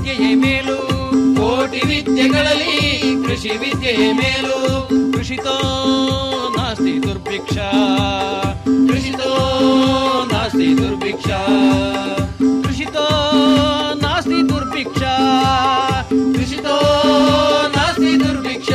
ವಿದ್ಯೆಯೇ ಮೇಲು ಕೋಟಿ ವಿದ್ಯೆಗಳಲ್ಲಿ ಕೃಷಿ ವಿದ್ಯೆಯೇ ಮೇಲು ಕೃಷಿತೋ ನಾಸ್ತಿ ದುರ್ಭಿಕ್ಷ ಕೃಷಿತೋ ನಾಸ್ತಿ ದುರ್ಭಿಕ್ಷ ಕೃಷಿತೋ ನಾಸ್ತಿ ದುರ್ಭಿಕ್ಷ ಕೃಷಿತೋ ನಾಸ್ತಿ ದುರ್ಭಿಕ್ಷ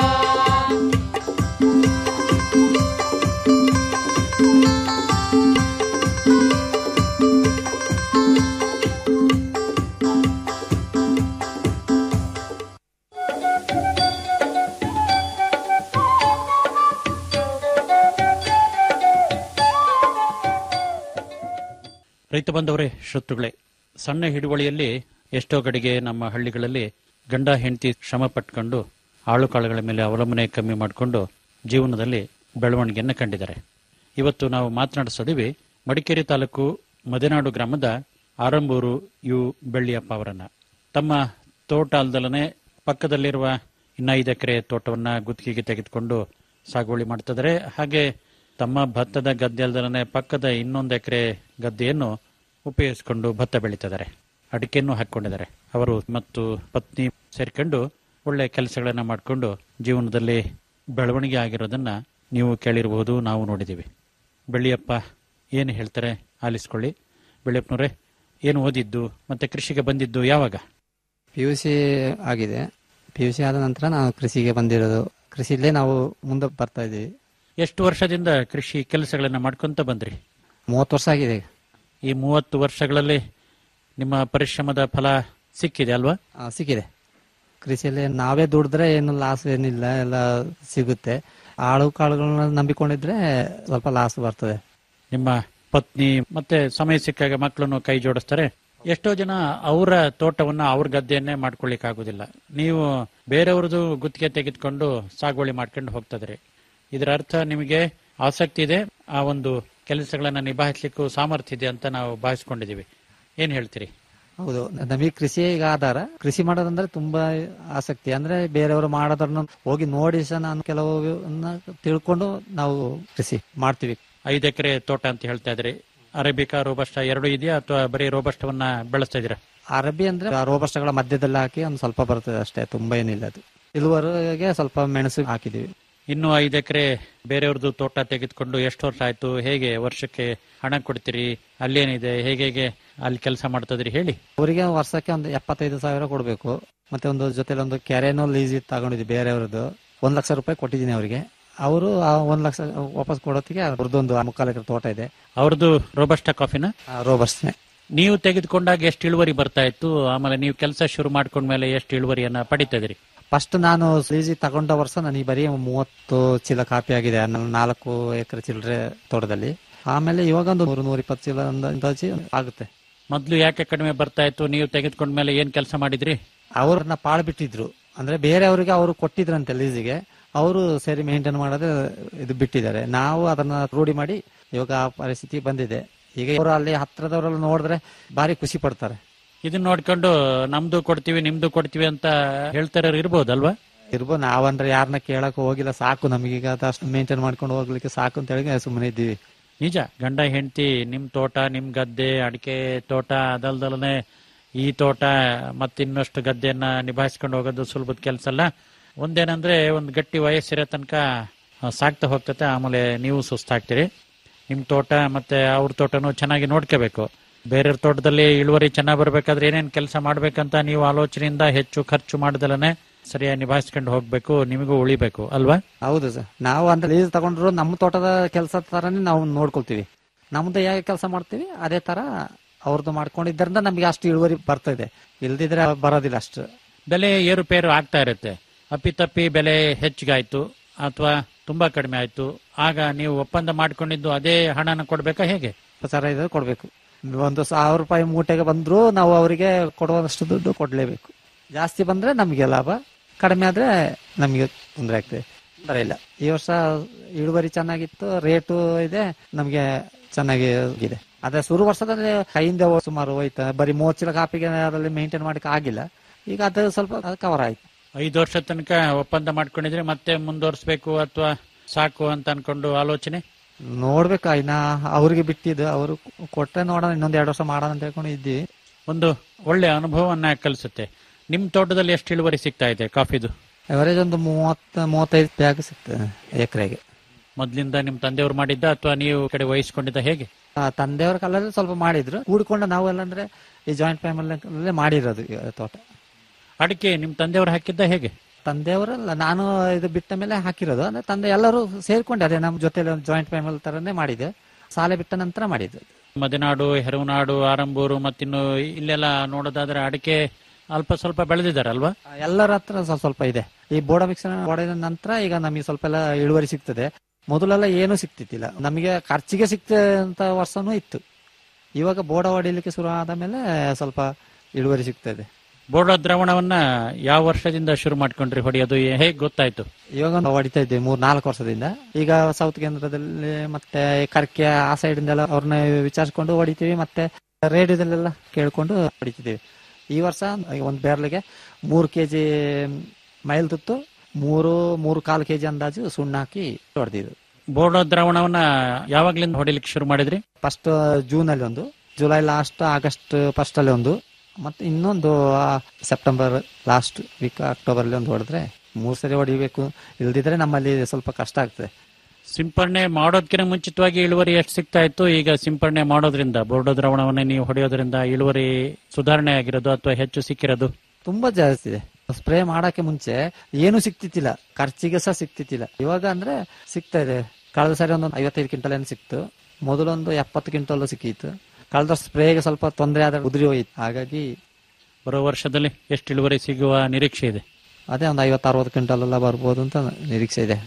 ರೈತ ಬಂದವರೇ ಶ್ರೋತೃಗಳೇ ಸಣ್ಣ ಹಿಡುವಳಿಯಲ್ಲಿ ಎಷ್ಟೋ ಕಡೆಗೆ ನಮ್ಮ ಹಳ್ಳಿಗಳಲ್ಲಿ ಗಂಡ ಹೆಂಡತಿ ಶ್ರಮ ಪಟ್ಕೊಂಡು ಆಳು ಕಾಳುಗಳ ಮೇಲೆ ಅವಲಂಬನೆ ಕಮ್ಮಿ ಮಾಡಿಕೊಂಡು ಜೀವನದಲ್ಲಿ ಬೆಳವಣಿಗೆಯನ್ನು ಕಂಡಿದ್ದಾರೆ ಇವತ್ತು ನಾವು ಮಾತನಾಡಿಸೋದಿವಿ ಮಡಿಕೇರಿ ತಾಲೂಕು ಮದೆನಾಡು ಗ್ರಾಮದ ಆರಂಬೂರು ಯು ಬೆಳ್ಳಿಯಪ್ಪ ಅವರನ್ನ ತಮ್ಮ ತೋಟ ಅಲ್ದಲನೆ ಪಕ್ಕದಲ್ಲಿರುವ ಇನ್ನ ಐದು ಎಕರೆ ತೋಟವನ್ನ ಗುತ್ತಿಗೆಗೆ ತೆಗೆದುಕೊಂಡು ಸಾಗುವಳಿ ಮಾಡ್ತಿದ್ದಾರೆ ಹಾಗೆ ತಮ್ಮ ಭತ್ತದ ಗದ್ದೆ ಅಲ್ದಲನೆ ಪಕ್ಕದ ಇನ್ನೊಂದು ಎಕರೆ ಗದ್ದೆಯನ್ನು ಉಪಯೋಗಿಸಿಕೊಂಡು ಭತ್ತ ಬೆಳೀತಿದ್ದಾರೆ ಅಡಿಕೆಯನ್ನು ಹಾಕೊಂಡಿದ್ದಾರೆ ಅವರು ಮತ್ತು ಪತ್ನಿ ಸೇರ್ಕೊಂಡು ಒಳ್ಳೆ ಕೆಲಸಗಳನ್ನ ಮಾಡಿಕೊಂಡು ಜೀವನದಲ್ಲಿ ಬೆಳವಣಿಗೆ ಆಗಿರೋದನ್ನ ನೀವು ಕೇಳಿರಬಹುದು ನಾವು ನೋಡಿದ್ದೀವಿ ಬೆಳ್ಳಿಯಪ್ಪ ಏನು ಹೇಳ್ತಾರೆ ಆಲಿಸ್ಕೊಳ್ಳಿ ಬೆಳ್ಳಿಯಪ್ಪನವರೇ ಏನು ಓದಿದ್ದು ಮತ್ತೆ ಕೃಷಿಗೆ ಬಂದಿದ್ದು ಯಾವಾಗ ಪಿ ಯು ಸಿ ಆಗಿದೆ ಪಿ ಯು ಸಿ ಆದ ನಂತರ ನಾವು ಕೃಷಿಗೆ ಬಂದಿರೋದು ಕೃಷಿಲೇ ನಾವು ಮುಂದೆ ಬರ್ತಾ ಇದ್ದೀವಿ ಎಷ್ಟು ವರ್ಷದಿಂದ ಕೃಷಿ ಕೆಲಸಗಳನ್ನ ಮಾಡ್ಕೊಂತ ಬಂದ್ರಿ ಮೂವತ್ತು ವರ್ಷ ಆಗಿದೆ ಈ ಮೂವತ್ತು ವರ್ಷಗಳಲ್ಲಿ ನಿಮ್ಮ ಪರಿಶ್ರಮದ ಫಲ ಸಿಕ್ಕಿದೆ ಅಲ್ವಾ ಆ, ಸಿಕ್ಕಿದೆ ಕೃಷಿಯಲ್ಲಿ ನಾವೇ ದುಡಿದ್ರೆ ಏನು ಲಾಸ್ ಏನಿಲ್ಲ ಎಲ್ಲ ಸಿಗುತ್ತೆ ಆಳು ಕಾಳುಗಳನ್ನ ನಂಬಿಕೊಂಡಿದ್ರೆ ಸ್ವಲ್ಪ ಲಾಸ್ ಬರ್ತದೆ ನಿಮ್ಮ ಪತ್ನಿ ಮತ್ತೆ ಸಮಯ ಸಿಕ್ಕಾಗ ಮಕ್ಕಳನ್ನು ಕೈ ಜೋಡಿಸ್ತಾರೆ ಎಷ್ಟೋ ಜನ ಅವರ ತೋಟವನ್ನ ಅವ್ರ ಗದ್ದೆಯನ್ನೇ ಮಾಡ್ಕೊಳ್ಳಿಕ್ ಆಗುದಿಲ್ಲ ನೀವು ಬೇರೆಯವ್ರದ್ದು ಗುತ್ತಿಗೆ ತೆಗೆದುಕೊಂಡು ಸಾಗುವಳಿ ಮಾಡ್ಕೊಂಡು ಹೋಗ್ತದ್ರಿ ಇದರ ಅರ್ಥ ನಿಮಗೆ ಆಸಕ್ತಿ ಇದೆ ಆ ಒಂದು ಕೆಲಸಗಳನ್ನ ನಿಭಾಯಿಸ್ಲಿಕ್ಕೂ ಸಾಮರ್ಥ್ಯ ಇದೆ ಅಂತ ನಾವು ಭಾವಿಸ್ಕೊಂಡಿದೀವಿ ಏನ್ ಹೇಳ್ತೀರಿ ಹೌದು ನಮಗೆ ಕೃಷಿ ಈಗ ಆಧಾರ ಕೃಷಿ ಮಾಡೋದಂದ್ರೆ ತುಂಬಾ ಆಸಕ್ತಿ ಅಂದ್ರೆ ಬೇರೆಯವರು ಮಾಡೋದನ್ನ ಹೋಗಿ ನೋಡಿ ಸಹ ನಾನು ಕೆಲವು ತಿಳ್ಕೊಂಡು ನಾವು ಕೃಷಿ ಮಾಡ್ತೀವಿ ಐದು ಎಕರೆ ತೋಟ ಅಂತ ಹೇಳ್ತಾ ಇದ್ರಿ ಅರೇಬಿಕಾ ರೋಬಸ್ಟ ಎರಡು ಇದೆಯಾ ಅಥವಾ ಬರೀ ರೋಬಸ್ಟವನ್ನ ಬೆಳೆಸ್ತಾ ಇದೀರಾ ಅರಬಿ ಅಂದ್ರೆ ಆ ರೋಬಸ್ಟಗಳ ಮಧ್ಯದಲ್ಲಿ ಹಾಕಿ ಒಂದು ಸ್ವಲ್ಪ ಬರ್ತದೆ ಅಷ್ಟೇ ತುಂಬಾ ಏನಿಲ್ಲ ಅದು ಇಳುವರಿಗೆ ಸ್ವಲ್ಪ ಮೆಣಸು ಹಾಕಿದೀವಿ ಇನ್ನು ಐದು ಎಕರೆ ಬೇರೆಯವ್ರದ್ದು ತೋಟ ತೆಗೆದುಕೊಂಡು ಎಷ್ಟು ವರ್ಷ ಆಯ್ತು ಹೇಗೆ ವರ್ಷಕ್ಕೆ ಹಣ ಕೊಡ್ತೀರಿ ಅಲ್ಲೇನಿದೆ ಹೇಗೆ ಹೇಗೆ ಅಲ್ಲಿ ಕೆಲಸ ಮಾಡ್ತದ್ರಿ ಹೇಳಿ ಅವರಿಗೆ ವರ್ಷಕ್ಕೆ ಒಂದು ಎಪ್ಪತ್ತೈದು ಸಾವಿರ ಕೊಡಬೇಕು ಮತ್ತೆ ಒಂದು ಜೊತೆಲಿ ಒಂದು ಕೆರೆನೋ ಲೀಸ್ ತಗೊಂಡಿದ್ವಿ ಬೇರೆಯವ್ರದ್ದು ಒಂದ್ ಲಕ್ಷ ರೂಪಾಯಿ ಕೊಟ್ಟಿದ್ದೀನಿ ಅವರಿಗೆ ಅವರು ಆ ಒಂದ್ ಲಕ್ಷ ವಾಪಸ್ ಕೊಡೋತ್ತಿಗೆ ಅವ್ರದ್ದೊಂದು ಮುಕ್ಕಾಲು ಎಕರೆ ತೋಟ ಇದೆ ಅವ್ರದ್ದು ರೋಬಸ್ಟ ಕಾಫಿನ ರೋಬಸ್ಟ್ನೆ ನೀವು ತೆಗೆದುಕೊಂಡಾಗ ಎಷ್ಟು ಇಳುವರಿ ಬರ್ತಾ ಇತ್ತು ಆಮೇಲೆ ನೀವು ಕೆಲಸ ಶುರು ಮಾಡ್ಕೊಂಡ್ಮೇಲೆ ಎಷ್ಟು ಇಳುವರಿಯನ್ನ ಪಡಿತಾ ಇದ್ರಿ ಫಸ್ಟ್ ನಾನು ಲೀಸಿ ತಗೊಂಡ ವರ್ಷ ನನಗೆ ಬರೀ ಮೂವತ್ತು ಚೀಲ ಕಾಪಿ ಆಗಿದೆ ನನ್ನ ನಾಲ್ಕು ಎಕರೆ ಚಿಲ್ಲರೆ ತೋಟದಲ್ಲಿ ಆಮೇಲೆ ಇವಾಗ ಒಂದು ನೂರು ನೂರ ಇಪ್ಪತ್ತು ಚೀಲ ಅಂದ- ಅಂದಾಜು ಆಗುತ್ತೆ ಮೊದ್ಲು ಯಾಕೆ ಕಡಿಮೆ ಬರ್ತಾ ಇತ್ತು ನೀವು ತೆಗೆದುಕೊಂಡ್ಮೇಲೆ ಏನ್ ಕೆಲಸ ಮಾಡಿದ್ರಿ ಅವ್ರನ್ನ ಪಾಳು ಬಿಟ್ಟಿದ್ರು ಅಂದ್ರೆ ಬೇರೆಯವರಿಗೆ ಅವರು ಕೊಟ್ಟಿದ್ರಂತೆ ಲೀಸಿಗೆ ಅವರು ಸರಿ ಮೇಂಟೈನ್ ಮಾಡೋದು ಇದು ಬಿಟ್ಟಿದ್ದಾರೆ ನಾವು ಅದನ್ನ ರೂಢಿ ಮಾಡಿ ಇವಾಗ ಆ ಪರಿಸ್ಥಿತಿ ಬಂದಿದೆ ಈಗ ಅವರು ಅಲ್ಲಿ ಹತ್ರದವರೆಲ್ಲ ನೋಡಿದ್ರೆ ಭಾರಿ ಖುಷಿ ಪಡ್ತಾರೆ ಇದನ್ನ ನೋಡ್ಕೊಂಡು ನಮ್ದು ಕೊಡ್ತೀವಿ ನಿಮ್ದು ಕೊಡ್ತೀವಿ ಅಂತ ಹೇಳ್ತಾರ ಇರ್ಬೋದಲ್ವಾ ಇರ್ಬೋದು ನಾವಂದ್ರೆ ಯಾರನ್ನ ಕೇಳಕ್ ಹೋಗಿಲ್ಲ ಸಾಕು ನಮಗೀಗ ಅಷ್ಟು ಮೇಂಟೈನ್ ಮಾಡ್ಕೊಂಡು ಹೋಗ್ಲಿಕ್ಕೆ ಸಾಕು ಅಂತ ಹೇಳಿ ಸುಮ್ಮನೆ ಇದ್ದೀವಿ ನಿಜ ಗಂಡ ಹೆಂಡತಿ ನಿಮ್ ತೋಟ ನಿಮ್ ಗದ್ದೆ ಅಡಿಕೆ ತೋಟ ಅದಲ್ದಲನೆ ಈ ತೋಟ ಮತ್ತಿನ್ನಷ್ಟು ಗದ್ದೆಯನ್ನ ನಿಭಾಯಿಸ್ಕೊಂಡು ಹೋಗೋದು ಸುಲಭದ ಕೆಲಸ ಅಲ್ಲ ಒಂದೇನಂದ್ರೆ ಒಂದು ಗಟ್ಟಿ ವಯಸ್ಸಿರೋ ತನಕ ಆ, ಸಾಕ್ತಾ ಹೋಗ್ತತೆ ಆಮೇಲೆ ನೀವು ಸುಸ್ತಾಗ್ತೀರಿ ನಿಮ್ ತೋಟ ಮತ್ತೆ ಅವ್ರ ತೋಟನೂ ಚೆನ್ನಾಗಿ ನೋಡ್ಕೋಬೇಕು ಬೇರೆಯವ್ರ ತೋಟದಲ್ಲಿ ಇಳುವರಿ ಚೆನ್ನಾಗಿ ಬರ್ಬೇಕಾದ್ರೆ ಏನೇನ್ ಕೆಲಸ ಮಾಡ್ಬೇಕಂತ ನೀವು ಆಲೋಚನೆಯಿಂದ ಹೆಚ್ಚು ಖರ್ಚು ಮಾಡ್ದಲನೆ ಸರಿಯಾಗಿ ನಿಭಾಯಿಸ್ಕೊಂಡು ಹೋಗ್ಬೇಕು ನಿಮಗೂ ಉಳಿಬೇಕು ಅಲ್ವಾ ಹೌದು ಸರ್ ನಾವು ಅಂದ್ರೆ ಲೀಸ್ ತಗೊಂಡ್ರು ನಮ್ಮ ತೋಟದ ಕೆಲಸ ತರನೇ ನಾವು ನೋಡ್ಕೊಳ್ತೀವಿ ನಮ್ದು ಹೇಗೆ ಕೆಲಸ ಮಾಡ್ತೀವಿ ಅದೇ ತರ ಅವ್ರದ್ದು ಮಾಡ್ಕೊಂಡಿದ್ದರಿಂದ ನಮಗೆ ಅಷ್ಟು ಇಳುವರಿ ಬರ್ತಾ ಇದೆ ಇಲ್ದಿದ್ರೆ ಬರೋದಿಲ್ಲ ಅಷ್ಟು ಬೆಲೆ ಏರುಪೇರು ಆಗ್ತಾ ಇರುತ್ತೆ ಅಪ್ಪಿತಪ್ಪಿ ಬೆಲೆ ಹೆಚ್ಚಿಗಾಯ್ತು ಅಥವಾ ತುಂಬಾ ಕಡಿಮೆ ಆಯ್ತು ಆಗ ನೀವು ಒಪ್ಪಂದ ಮಾಡ್ಕೊಂಡಿದ್ದು ಅದೇ ಹಣನ ಕೊಡ್ಬೇಕಾ ಹೇಗೆ ಪ್ರಚಾರ ಇದೆ ಕೊಡ್ಬೇಕು ಒಂದು ಸಾವಿರ ರೂಪಾಯಿ ಮೂಟೆಗೆ ಬಂದ್ರು ನಾವು ಅವರಿಗೆ ಕೊಡುವಷ್ಟು ದುಡ್ಡು ಕೊಡ್ಲೇಬೇಕು ಜಾಸ್ತಿ ಬಂದ್ರೆ ನಮಗೆ ಲಾಭ ಕಡಿಮೆ ಆದ್ರೆ ನಮಗೆ ತೊಂದರೆ ಆಗ್ತದೆ ತೊಂದರೆ ಇಲ್ಲ ಈ ವರ್ಷ ಇಳುವರಿ ಚೆನ್ನಾಗಿತ್ತು ರೇಟು ಇದೆ ನಮಗೆ ಚೆನ್ನಾಗಿ ಇದೆ ಅದೇ ಶುರು ವರ್ಷದಲ್ಲಿ ಕೈಯಿಂದ ಸುಮಾರು ಹೋಯ್ತು ಬರೀ ಮೂವತ್ತು ಚೀಲ ಕಾಪಿಗೆ ಅದರಲ್ಲಿ ಮೇಂಟೈನ್ ಮಾಡಕ್ಕೆ ಆಗಿಲ್ಲ ಈಗ ಅದು ಸ್ವಲ್ಪ ಕವರ್ ಆಯ್ತು ಐದು ವರ್ಷ ತನಕ ಒಪ್ಪಂದ ಮಾಡ್ಕೊಂಡಿದ್ರೆ ಮತ್ತೆ ಮುಂದುವರಿಸಬೇಕು ಅಥವಾ ಸಾಕು ಅಂತ ಅನ್ಕೊಂಡು ಆಲೋಚನೆ ನೋಡ್ಬೇಕು ಇನ್ನ ಅವ್ರಿಗೆ ಬಿಟ್ಟಿದ್ದು ಅವರು ಕೊಟ್ರೆ ನೋಡೋಣ ಇನ್ನೊಂದ್ ಎರಡು ವರ್ಷ ಮಾಡೋಣ ಅಂತ ಹೇಳ್ಕೊಂಡು ಇದ್ದೀವಿ ಒಂದು ಒಳ್ಳೆ ಅನುಭವವನ್ನ ಕಲಿಸುತ್ತೆ ನಿಮ್ ತೋಟದಲ್ಲಿ ಎಷ್ಟು ಇಳುವರಿ ಸಿಗ್ತಾ ಇದೆ ಕಾಫಿದು ಅವರೇಜ್ ಒಂದು ಮೂವತ್ತ ಮೂವತ್ತೈದು ಬ್ಯಾಗ್ ಸಿಗ್ತದೆ ಎಕರೆಗೆ ಮೊದ್ಲಿಂದ ನಿಮ್ ತಂದೆಯವರು ಮಾಡಿದ್ದ ಅಥವಾ ನೀವು ಈ ಕಡೆ ವಹಿಸ್ಕೊಂಡಿದ್ದ ಹೇಗೆ ತಂದೆಯವರ ಕಾಲದಲ್ಲಿ ಸ್ವಲ್ಪ ಮಾಡಿದ್ರು ಕೂಡ್ಕೊಂಡು ನಾವೆಲ್ಲ ಅಂದ್ರೆ ಈ ಜಾಯಿಂಟ್ ಫ್ಯಾಮಿಲಿ ಮಾಡಿರೋದು ಈ ತೋಟ ಅಡಿಕೆ ನಿಮ್ ತಂದೆಯವರು ಹಾಕಿದ್ದ ಹೇಗೆ ತಂದೆಯವರಲ್ಲ ನಾನು ಇದು ಬಿಟ್ಟ ಮೇಲೆ ಹಾಕಿರೋದು ಅಂದ್ರೆ ತಂದೆ ಎಲ್ಲರೂ ಸೇರ್ಕೊಂಡು ಅದೇ ನಮ್ಮ ಜೊತೆ ಜಾಯಿಂಟ್ ಫ್ಯಾಮಿಲಿ ತರನೇ ಮಾಡಿದೆ ಸಾಲೆ ಬಿಟ್ಟ ನಂತರ ಮಾಡಿದ್ದು ಮದೆನಾಡು ಹೆರವನಾಡು ಆರಂಬೂರು ಮತ್ತಿನ್ನು ಇಲ್ಲೆಲ್ಲ ನೋಡೋದಾದ್ರೆ ಅಡಿಕೆ ಅಲ್ಪ ಸ್ವಲ್ಪ ಬೆಳೆದಿದ್ದಾರಲ್ವಾ ಎಲ್ಲರ ಹತ್ರ ಸ್ವಲ್ಪ ಸ್ವಲ್ಪ ಇದೆ ಈ ಬೋಡ ಮಿಕ್ಸ್ ಹೊಡೆದ ನಂತರ ಈಗ ನಮಗೆ ಸ್ವಲ್ಪ ಎಲ್ಲ ಇಳುವರಿ ಸಿಗ್ತದೆ ಮೊದಲೆಲ್ಲ ಏನು ಸಿಗ್ತಿದ್ದಿಲ್ಲ ನಮಗೆ ಖರ್ಚಿಗೆ ಸಿಗ್ತಂತ ವರ್ಷನೂ ಇತ್ತು ಇವಾಗ ಬೋಡ ಹೊಡಿಲಿಕ್ಕೆ ಶುರು ಆದ ಮೇಲೆ ಸ್ವಲ್ಪ ಇಳುವರಿ ಸಿಗ್ತದೆ ಬೋರ್ಡ ದ್ರಾವಣವನ್ನ ಯಾವ ವರ್ಷದಿಂದ ಶುರು ಮಾಡ್ಕೊಂಡ್ರಿ ಹೊಡಿಯೋದು ಹೇಗೆ ಗೊತ್ತಾಯ್ತು ಇವಾಗ ನಾವು ಹೊಡಿತಾ ಇದ್ದೇವೆ ಮೂರ್ ನಾಲ್ಕು ವರ್ಷದಿಂದ ಈಗ ಸೌತ್ ಕೇಂದ್ರದಲ್ಲಿ ಮತ್ತೆ ಕರ್ಕೆ ಆ ಸೈಡ್ ಇಂದೆಲ್ಲ ಅವ್ರನ್ನ ವಿಚಾರಿಸ್ಕೊಂಡು ಹೊಡಿತೀವಿ ಮತ್ತೆ ರೇಡಿಯೋದಲ್ಲೆಲ್ಲ ಕೇಳ್ಕೊಂಡು ಹೊಡಿತಿದ್ದೀವಿ ಈ ವರ್ಷ ಒಂದು ಬೇರ್ಲಿಗೆ ಮೂರು ಕೆಜಿ ಮೈಲ್ ತುತ್ತು ಮೂರು ಮೂರು ಕಾಲು ಕೆಜಿ ಅಂದಾಜು ಸುಣ್ಣ ಹಾಕಿ ಹೊಡೆದಿದ್ದು ಬೋರ್ಡ ದ್ರಾವಣವನ್ನ ಯಾವಾಗ್ಲಿಂದ ಹೊಡಿಲಿಕ್ಕೆ ಶುರು ಮಾಡಿದ್ರಿ ಫಸ್ಟ್ ಜೂನ್ ಅಲ್ಲಿ ಒಂದು ಜುಲೈ ಲಾಸ್ಟ್ ಆಗಸ್ಟ್ ಫಸ್ಟ್ ಅಲ್ಲಿ ಒಂದು ಮತ್ತೆ ಇನ್ನೊಂದು ಆ, ಸೆಪ್ಟೆಂಬರ್ ಲಾಸ್ಟ್ ವೀಕ್ ಅಕ್ಟೋಬರ್ ಅಲ್ಲಿ ಒಂದು ಹೊಡೆದ್ರೆ ಮೂರ್ ಸರಿ ಹೊಡಿಬೇಕು ಇಲ್ದಿದ್ರೆ ನಮ್ಮಲ್ಲಿ ಸ್ವಲ್ಪ ಕಷ್ಟ ಆಗ್ತದೆ ಸಿಂಪರಣೆ ಮಾಡೋದಕ್ಕಿಂತ ಮುಂಚಿತವಾಗಿ ಇಳುವರಿ ಎಷ್ಟು ಸಿಗ್ತಾ ಇತ್ತು ಈಗ ಸಿಂಪರಣೆ ಮಾಡೋದ್ರಿಂದ ಬೋರ್ಡ ದ್ರಾವಣವನ್ನ ನೀವು ಹೊಡೆಯೋದ್ರಿಂದ ಇಳುವರಿ ಸುಧಾರಣೆ ಆಗಿರೋದು ಅಥವಾ ಹೆಚ್ಚು ಸಿಕ್ಕಿರೋದು ತುಂಬಾ ಜಾಸ್ತಿ ಇದೆ ಸ್ಪ್ರೇ ಮಾಡಕ್ಕೆ ಮುಂಚೆ ಏನು ಸಿಕ್ತಿತ್ತಿಲ್ಲ ಖರ್ಚಿಗೆ ಸಹ ಸಿಕ್ತಿತ್ತಿಲ್ಲ ಇವಾಗ ಅಂದ್ರೆ ಸಿಗ್ತಾ ಇದೆ ಕಳೆದ ಸಾರಿ ಒಂದು ಐವತ್ತೈದು ಕ್ವಿಂಟಲ್ ಏನು ಸಿಕ್ತು ಮೊದಲೊಂದು ಎಪ್ಪತ್ತು ಕ್ವಿಂಟಲ್ ಸಿಕ್ಕಿತ್ತು ಕಳೆದ ಸ್ಪ್ರೇಗೆ ಸ್ವಲ್ಪ ತೊಂದರೆ ಆದ್ರೆ ಉದುರಿ ಹೋಯ್ತು ಹಾಗಾಗಿ ಬರೋ ವರ್ಷದಲ್ಲಿ ಎಷ್ಟು ಇಳುವರಿ ಸಿಗುವ ನಿರೀಕ್ಷೆ ಇದೆ ಅದೇ ಒಂದು ಐವತ್ತು ಅರವತ್ತು ಕ್ವಿಂಟಲ್ ಎಲ್ಲ ಬರ್ಬೋದು ಅಂತ ನಿರೀಕ್ಷೆ ಇದೆ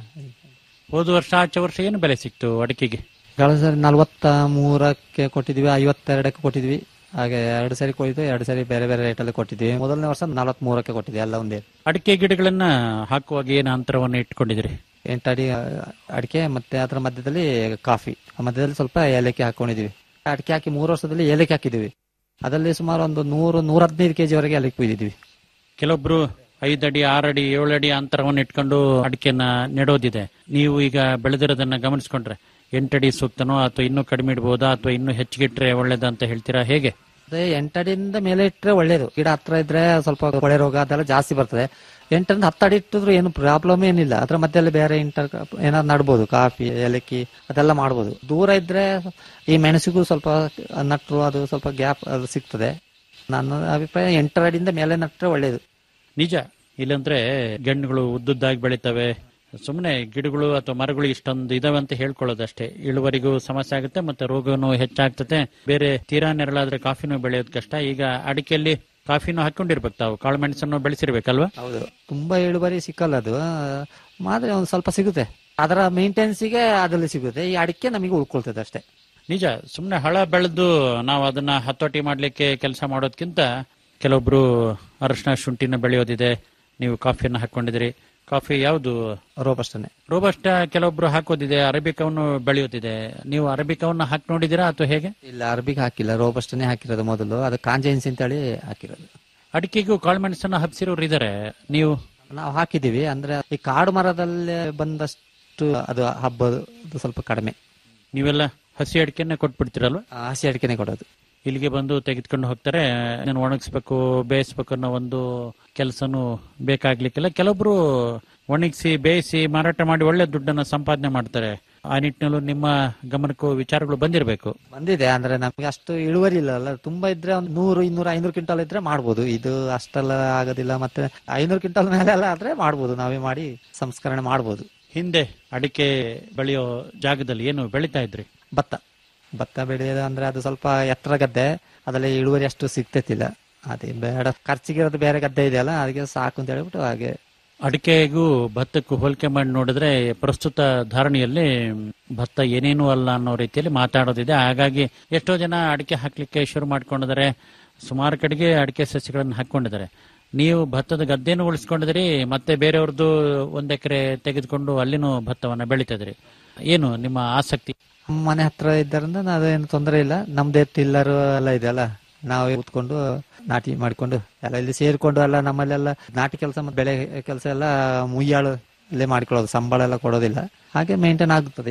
ಹೋದ ವರ್ಷ ಆಚೆ ವರ್ಷ ಏನು ಬೆಲೆ ಸಿಕ್ತು ಅಡಿಕೆಗೆ ಕಳೆದ ಸಾರಿ ನಲ್ವತ್ತ ಮೂರಕ್ಕೆ ಕೊಟ್ಟಿದ್ವಿ ಐವತ್ತೆರಡಕ್ಕೆ ಕೊಟ್ಟಿದ್ವಿ ಹಾಗೆ ಎರಡು ಸಾರಿ ಕೊಯ್ದು ಎರಡು ಸಾರಿ ಬೇರೆ ಬೇರೆ ರೇಟಲ್ಲಿ ಕೊಟ್ಟಿದ್ವಿ ಮೊದಲನೇ ವರ್ಷ ನಲವತ್ತ್ ಮೂರಕ್ಕೆ ಕೊಟ್ಟಿದ್ವಿ ಎಲ್ಲ ಒಂದೇ ಅಡಿಕೆ ಗಿಡಗಳನ್ನ ಹಾಕುವಾಗ ಏನು ಅಂತರವನ್ನು ಇಟ್ಕೊಂಡಿದ್ರಿ ಎಂಟು ಅಡಿ ಆ, ಅಡಿಕೆ ಮತ್ತೆ ಅದರ ಮಧ್ಯದಲ್ಲಿ ಕಾಫಿ ಆ ಮಧ್ಯದಲ್ಲಿ ಸ್ವಲ್ಪ ಏಲಕ್ಕಿ ಹಾಕೊಂಡಿದೀವಿ ಅಡಿಕೆ ಹಾಕಿ ಮೂರು ವರ್ಷದಲ್ಲಿ ಏಲಕ್ಕಿ ಹಾಕಿದೀವಿ ಅದರಲ್ಲಿ ಸುಮಾರು ಒಂದು ನೂರು ನೂರ ಹದಿನೈದು ಕೆಜಿ ವರೆಗೆ ಏಲಕ್ಕಿ ಕುಯ್ದಿದ್ವಿ ಕೆಲವೊಬ್ರು ಐದಡಿ ಆರಡಿ ಏಳಡಿ ಅಂತರವನ್ನು ಇಟ್ಕೊಂಡು ಅಡಿಕೆನ ನೆಡೋದಿದೆ ನೀವು ಈಗ ಬೆಳೆದಿರೋದನ್ನ ಗಮನಿಸ್ಕೊಂಡ್ರೆ ಎಂಟಡಿ ಸೂಕ್ತನೋ ಅಥವಾ ಇನ್ನೂ ಕಡಿಮೆ ಇಡ್ಬೋದಾ ಅಥವಾ ಇನ್ನೂ ಹೆಚ್ಚಿಗೆ ಇಟ್ರೆ ಒಳ್ಳೇದಾ ಅಂತ ಹೇಳ್ತೀರಾ ಹೇಗೆ ಅದೇ ಎಂಟಡಿಯಿಂದ ಮೇಲೆ ಇಟ್ಟರೆ ಒಳ್ಳೇದು ಗಿಡ ಹತ್ರ ಇದ್ರೆ ಸ್ವಲ್ಪ ಕೊಳೆ ರೋಗ ಅದೆಲ್ಲ ಜಾಸ್ತಿ ಬರ್ತದೆ ಎಂಟರಿಂದ ಹತ್ತು ಅಡಿ ಇಟ್ಟಿದ್ರು ಏನು ಪ್ರಾಬ್ಲಮ್ ಏನಿಲ್ಲ ಅದ್ರ ಮಧ್ಯದಲ್ಲಿ ಬೇರೆ ಇಂಟರ್ ಏನಾದ್ರು ನಡ್ಬೋದು ಕಾಫಿ ಏಲಕ್ಕಿ ಅದೆಲ್ಲ ಮಾಡ್ಬೋದು ದೂರ ಇದ್ರೆ ಈ ಮೆಣಸಿಗೂ ಸ್ವಲ್ಪ ನಟ್ರು ಅದು ಸ್ವಲ್ಪ ಗ್ಯಾಪ್ ಅದು ಸಿಗ್ತದೆ ನನ್ನ ಅಭಿಪ್ರಾಯ ಎಂಟರ ಅಡಿಯಿಂದ ಮೇಲೆ ನಟ್ರೆ ಒಳ್ಳೇದು ನಿಜ ಇಲ್ಲಂದ್ರೆ ಗೆಣ್ಣುಗಳು ಉದ್ದುದ್ದಾಗಿ ಬೆಳಿತವೆ ಸುಮ್ಮನೆ ಗಿಡಗಳು ಅಥವಾ ಮರಗಳು ಇಷ್ಟೊಂದು ಇದಾವೆ ಅಂತ ಹೇಳ್ಕೊಳ್ಳೋದಷ್ಟೇ ಇಳುವರಿಗೂ ಸಮಸ್ಯೆ ಆಗುತ್ತೆ ಮತ್ತೆ ರೋಗನೂ ಹೆಚ್ಚಾಗ್ತದೆ ಬೇರೆ ತೀರಾ ನೆರಳಾದ್ರೆ ಕಾಫಿನೂ ಬೆಳೆಯೋದು ಕಷ್ಟ ಈಗ ಅಡಿಕೆಯಲ್ಲಿ ಕಾಫಿನೂ ಹಾಕೊಂಡಿರ್ಬೇಕು ತಾವು ಕಾಳು ಮೆಣಸನ್ನು ಬೆಳೆಸಿರ್ಬೇಕಲ್ವಾ ಹೌದು ತುಂಬಾ ಇಳುವರಿ ಸಿಕ್ಕಲ್ಲ ಅದು ಮಾದ್ರೆ ಒಂದು ಸ್ವಲ್ಪ ಸಿಗುತ್ತೆ ಅದರ ಮೇಂಟೆನೆನ್ಸಿಗೆ ಅದ್ರಲ್ಲಿ ಸಿಗುತ್ತೆ ಈ ಅಡಿಕೆ ನಮಗೆ ಉಳ್ಕೊಳ್ತದೆ ಅಷ್ಟೇ ನಿಜ ಸುಮ್ಮನೆ ಹಳ ಬೆಳೆದು ನಾವು ಅದನ್ನ ಹತೋಟಿ ಮಾಡ್ಲಿಕ್ಕೆ ಕೆಲಸ ಮಾಡೋದ್ಕಿಂತ ಕೆಲವೊಬ್ರು ಅರಶಿನ ಶುಂಠಿನ ಬೆಳೆಯೋದಿದೆ ನೀವು ಕಾಫಿಯನ್ನು ಹಾಕೊಂಡಿದ್ರಿ ಕಾಫಿ ಯಾವುದು ರೋಬಸ್ಟನೆ ರೋಬಸ್ಟ ಕೆಲವೊಬ್ರು ಹಾಕೋದಿದೆ ಅರೇಬಿಕವನ್ನು ಬೆಳೆಯೋದಿದೆ ನೀವು ಅರೇಬಿಕವನ್ನು ಹಾಕಿ ನೋಡಿದಿರಾ ಅಥವಾ ಹೇಗೆ ಇಲ್ಲ ಅರ್ಬಿಗೆ ಹಾಕಿಲ್ಲ ರೋಬಸ್ಟನೆ ಹಾಕಿರೋದು ಮೊದಲು ಅದು ಕಾಂಜೆನ್ಸಿ ಅಂತೇಳಿ ಹಾಕಿರೋದು ಅಡಿಕೆಗೂ ಕಾಳುಮೆಣಸನ್ನು ಹಬ್ಸಿರೋರು ಇದಾರೆ ನೀವು ನಾವು ಹಾಕಿದೀವಿ ಅಂದ್ರೆ ಈ ಕಾಡು ಮರದಲ್ಲಿ ಬಂದಷ್ಟು ಅದು ಹಬ್ಬದು ಸ್ವಲ್ಪ ಕಡಿಮೆ ನೀವೆಲ್ಲ ಹಸಿ ಅಡಿಕೆನೆ ಕೊಟ್ಬಿಡ್ತೀರಲ್ವಾ ಆ, ಹಸಿ ಅಡಿಕೆನೆ ಕೊಡೋದು ಇಲ್ಲಿಗೆ ಬಂದು ತೆಗೆದುಕೊಂಡು ಹೋಗ್ತಾರೆ ನಾನು ಒಣಗಿಸ್ಬೇಕು ಬೇಯಿಸ್ಬೇಕು ಅನ್ನೋ ಒಂದು ಕೆಲಸನೂ ಬೇಕಾಗ್ಲಿಕ್ಕಿಲ್ಲ ಕೆಲವೊಬ್ರು ಒಣಗಿಸಿ ಬೇಯಿಸಿ ಮಾರಾಟ ಮಾಡಿ ಒಳ್ಳೆ ದುಡ್ಡನ್ನ ಸಂಪಾದನೆ ಮಾಡ್ತಾರೆ ಆ ನಿಟ್ಟಿನಲ್ಲೂ ನಿಮ್ಮ ಗಮನಕ್ಕೂ ವಿಚಾರಗಳು ಬಂದಿರಬೇಕು ಬಂದಿದೆ ಅಂದ್ರೆ ನಮ್ಗೆ ಅಷ್ಟು ಇಳುವರಿ ಇಲ್ಲ ಅಲ್ಲ ತುಂಬಾ ಇದ್ರೆ ಒಂದು ನೂರು ಇನ್ನೂರು ಐನೂರು ಕ್ವಿಂಟಲ್ ಇದ್ರೆ ಮಾಡ್ಬೋದು ಇದು ಅಷ್ಟೆಲ್ಲ ಆಗೋದಿಲ್ಲ ಮತ್ತೆ ಐನೂರು ಕ್ವಿಂಟಲ್ ಮೇಲೆ ಎಲ್ಲ ಆದ್ರೆ ಮಾಡ್ಬೋದು ನಾವೇ ಮಾಡಿ ಸಂಸ್ಕರಣೆ ಮಾಡ್ಬೋದು ಹಿಂದೆ ಅಡಿಕೆ ಬೆಳೆಯೋ ಜಾಗದಲ್ಲಿ ಏನು ಬೆಳಿತಾ ಇದ್ರಿ ಭತ್ತ ಭತ್ತ ಬೆಳೆಯೋದು ಅಂದ್ರೆ ಅದು ಸ್ವಲ್ಪ ಎತ್ತರ ಗದ್ದೆ ಅದರಲ್ಲಿ ಇಳುವರಿ ಅಷ್ಟು ಸಿಗ್ತೈತಿಲ್ಲ ಅದೇ ಬೇಡ ಖರ್ಚಿಗಿರೋದು ಬೇರೆ ಗದ್ದೆ ಇದೆಯಲ್ಲ ಅದಕ್ಕೆ ಸಾಕು ಅಂತ ಹೇಳ್ಬಿಟ್ಟು ಹಾಗೆ ಅಡಿಕೆಗೂ ಭತ್ತಕ್ಕೂ ಹೋಲಿಕೆ ಮಾಡಿ ನೋಡಿದ್ರೆ ಪ್ರಸ್ತುತ ಧಾರಣೆಯಲ್ಲಿ ಭತ್ತ ಏನೇನೂ ಅಲ್ಲ ಅನ್ನೋ ರೀತಿಯಲ್ಲಿ ಮಾತಾಡೋದಿದೆ ಹಾಗಾಗಿ ಎಷ್ಟೋ ಜನ ಅಡಿಕೆ ಹಾಕ್ಲಿಕ್ಕೆ ಶುರು ಮಾಡ್ಕೊಂಡಿದ್ದಾರೆ ಸುಮಾರು ಕಡೆಗೆ ಅಡಿಕೆ ಸಸ್ಯಗಳನ್ನು ಹಾಕೊಂಡಿದ್ದಾರೆ ನೀವು ಭತ್ತದ ಗದ್ದೆನೂ ಉಳಿಸ್ಕೊಂಡಿದ್ರಿ ಮತ್ತೆ ಬೇರೆಯವ್ರದ್ದು ಒಂದ್ ಎಕರೆ ತೆಗೆದುಕೊಂಡು ಅಲ್ಲಿನೂ ಭತ್ತವನ್ನ ಬೆಳಿತಿದ್ರಿ ಏನು ನಿಮ್ಮ ಆಸಕ್ತಿ ನಮ್ಮ ಮನೆ ಹತ್ರ ಇದ್ದರಿಂದ ಅದೇನು ತೊಂದರೆ ಇಲ್ಲ ನಮ್ದೇ ಟಿಲ್ಲರ್ ಎಲ್ಲ ಇದೆಯಲ್ಲ ನಾವೇ ಕೂತ್ಕೊಂಡು ನಾಟಿ ಮಾಡ್ಕೊಂಡು ಎಲ್ಲ ಇಲ್ಲಿ ಸೇರ್ಕೊಂಡು ಎಲ್ಲ ನಮ್ಮಲ್ಲೆಲ್ಲ ನಾಟಿ ಕೆಲಸ ಮತ್ತೆ ಬೆಳೆ ಕೆಲಸ ಎಲ್ಲ ಮುಯ್ಯಾಳು ಇಲ್ಲೇ ಮಾಡ್ಕೊಳ್ಳೋದು ಸಂಬಳ ಎಲ್ಲ ಕೊಡೋದಿಲ್ಲ ಹಾಗೆ ಮೇಂಟೈನ್ ಆಗುತ್ತದೆ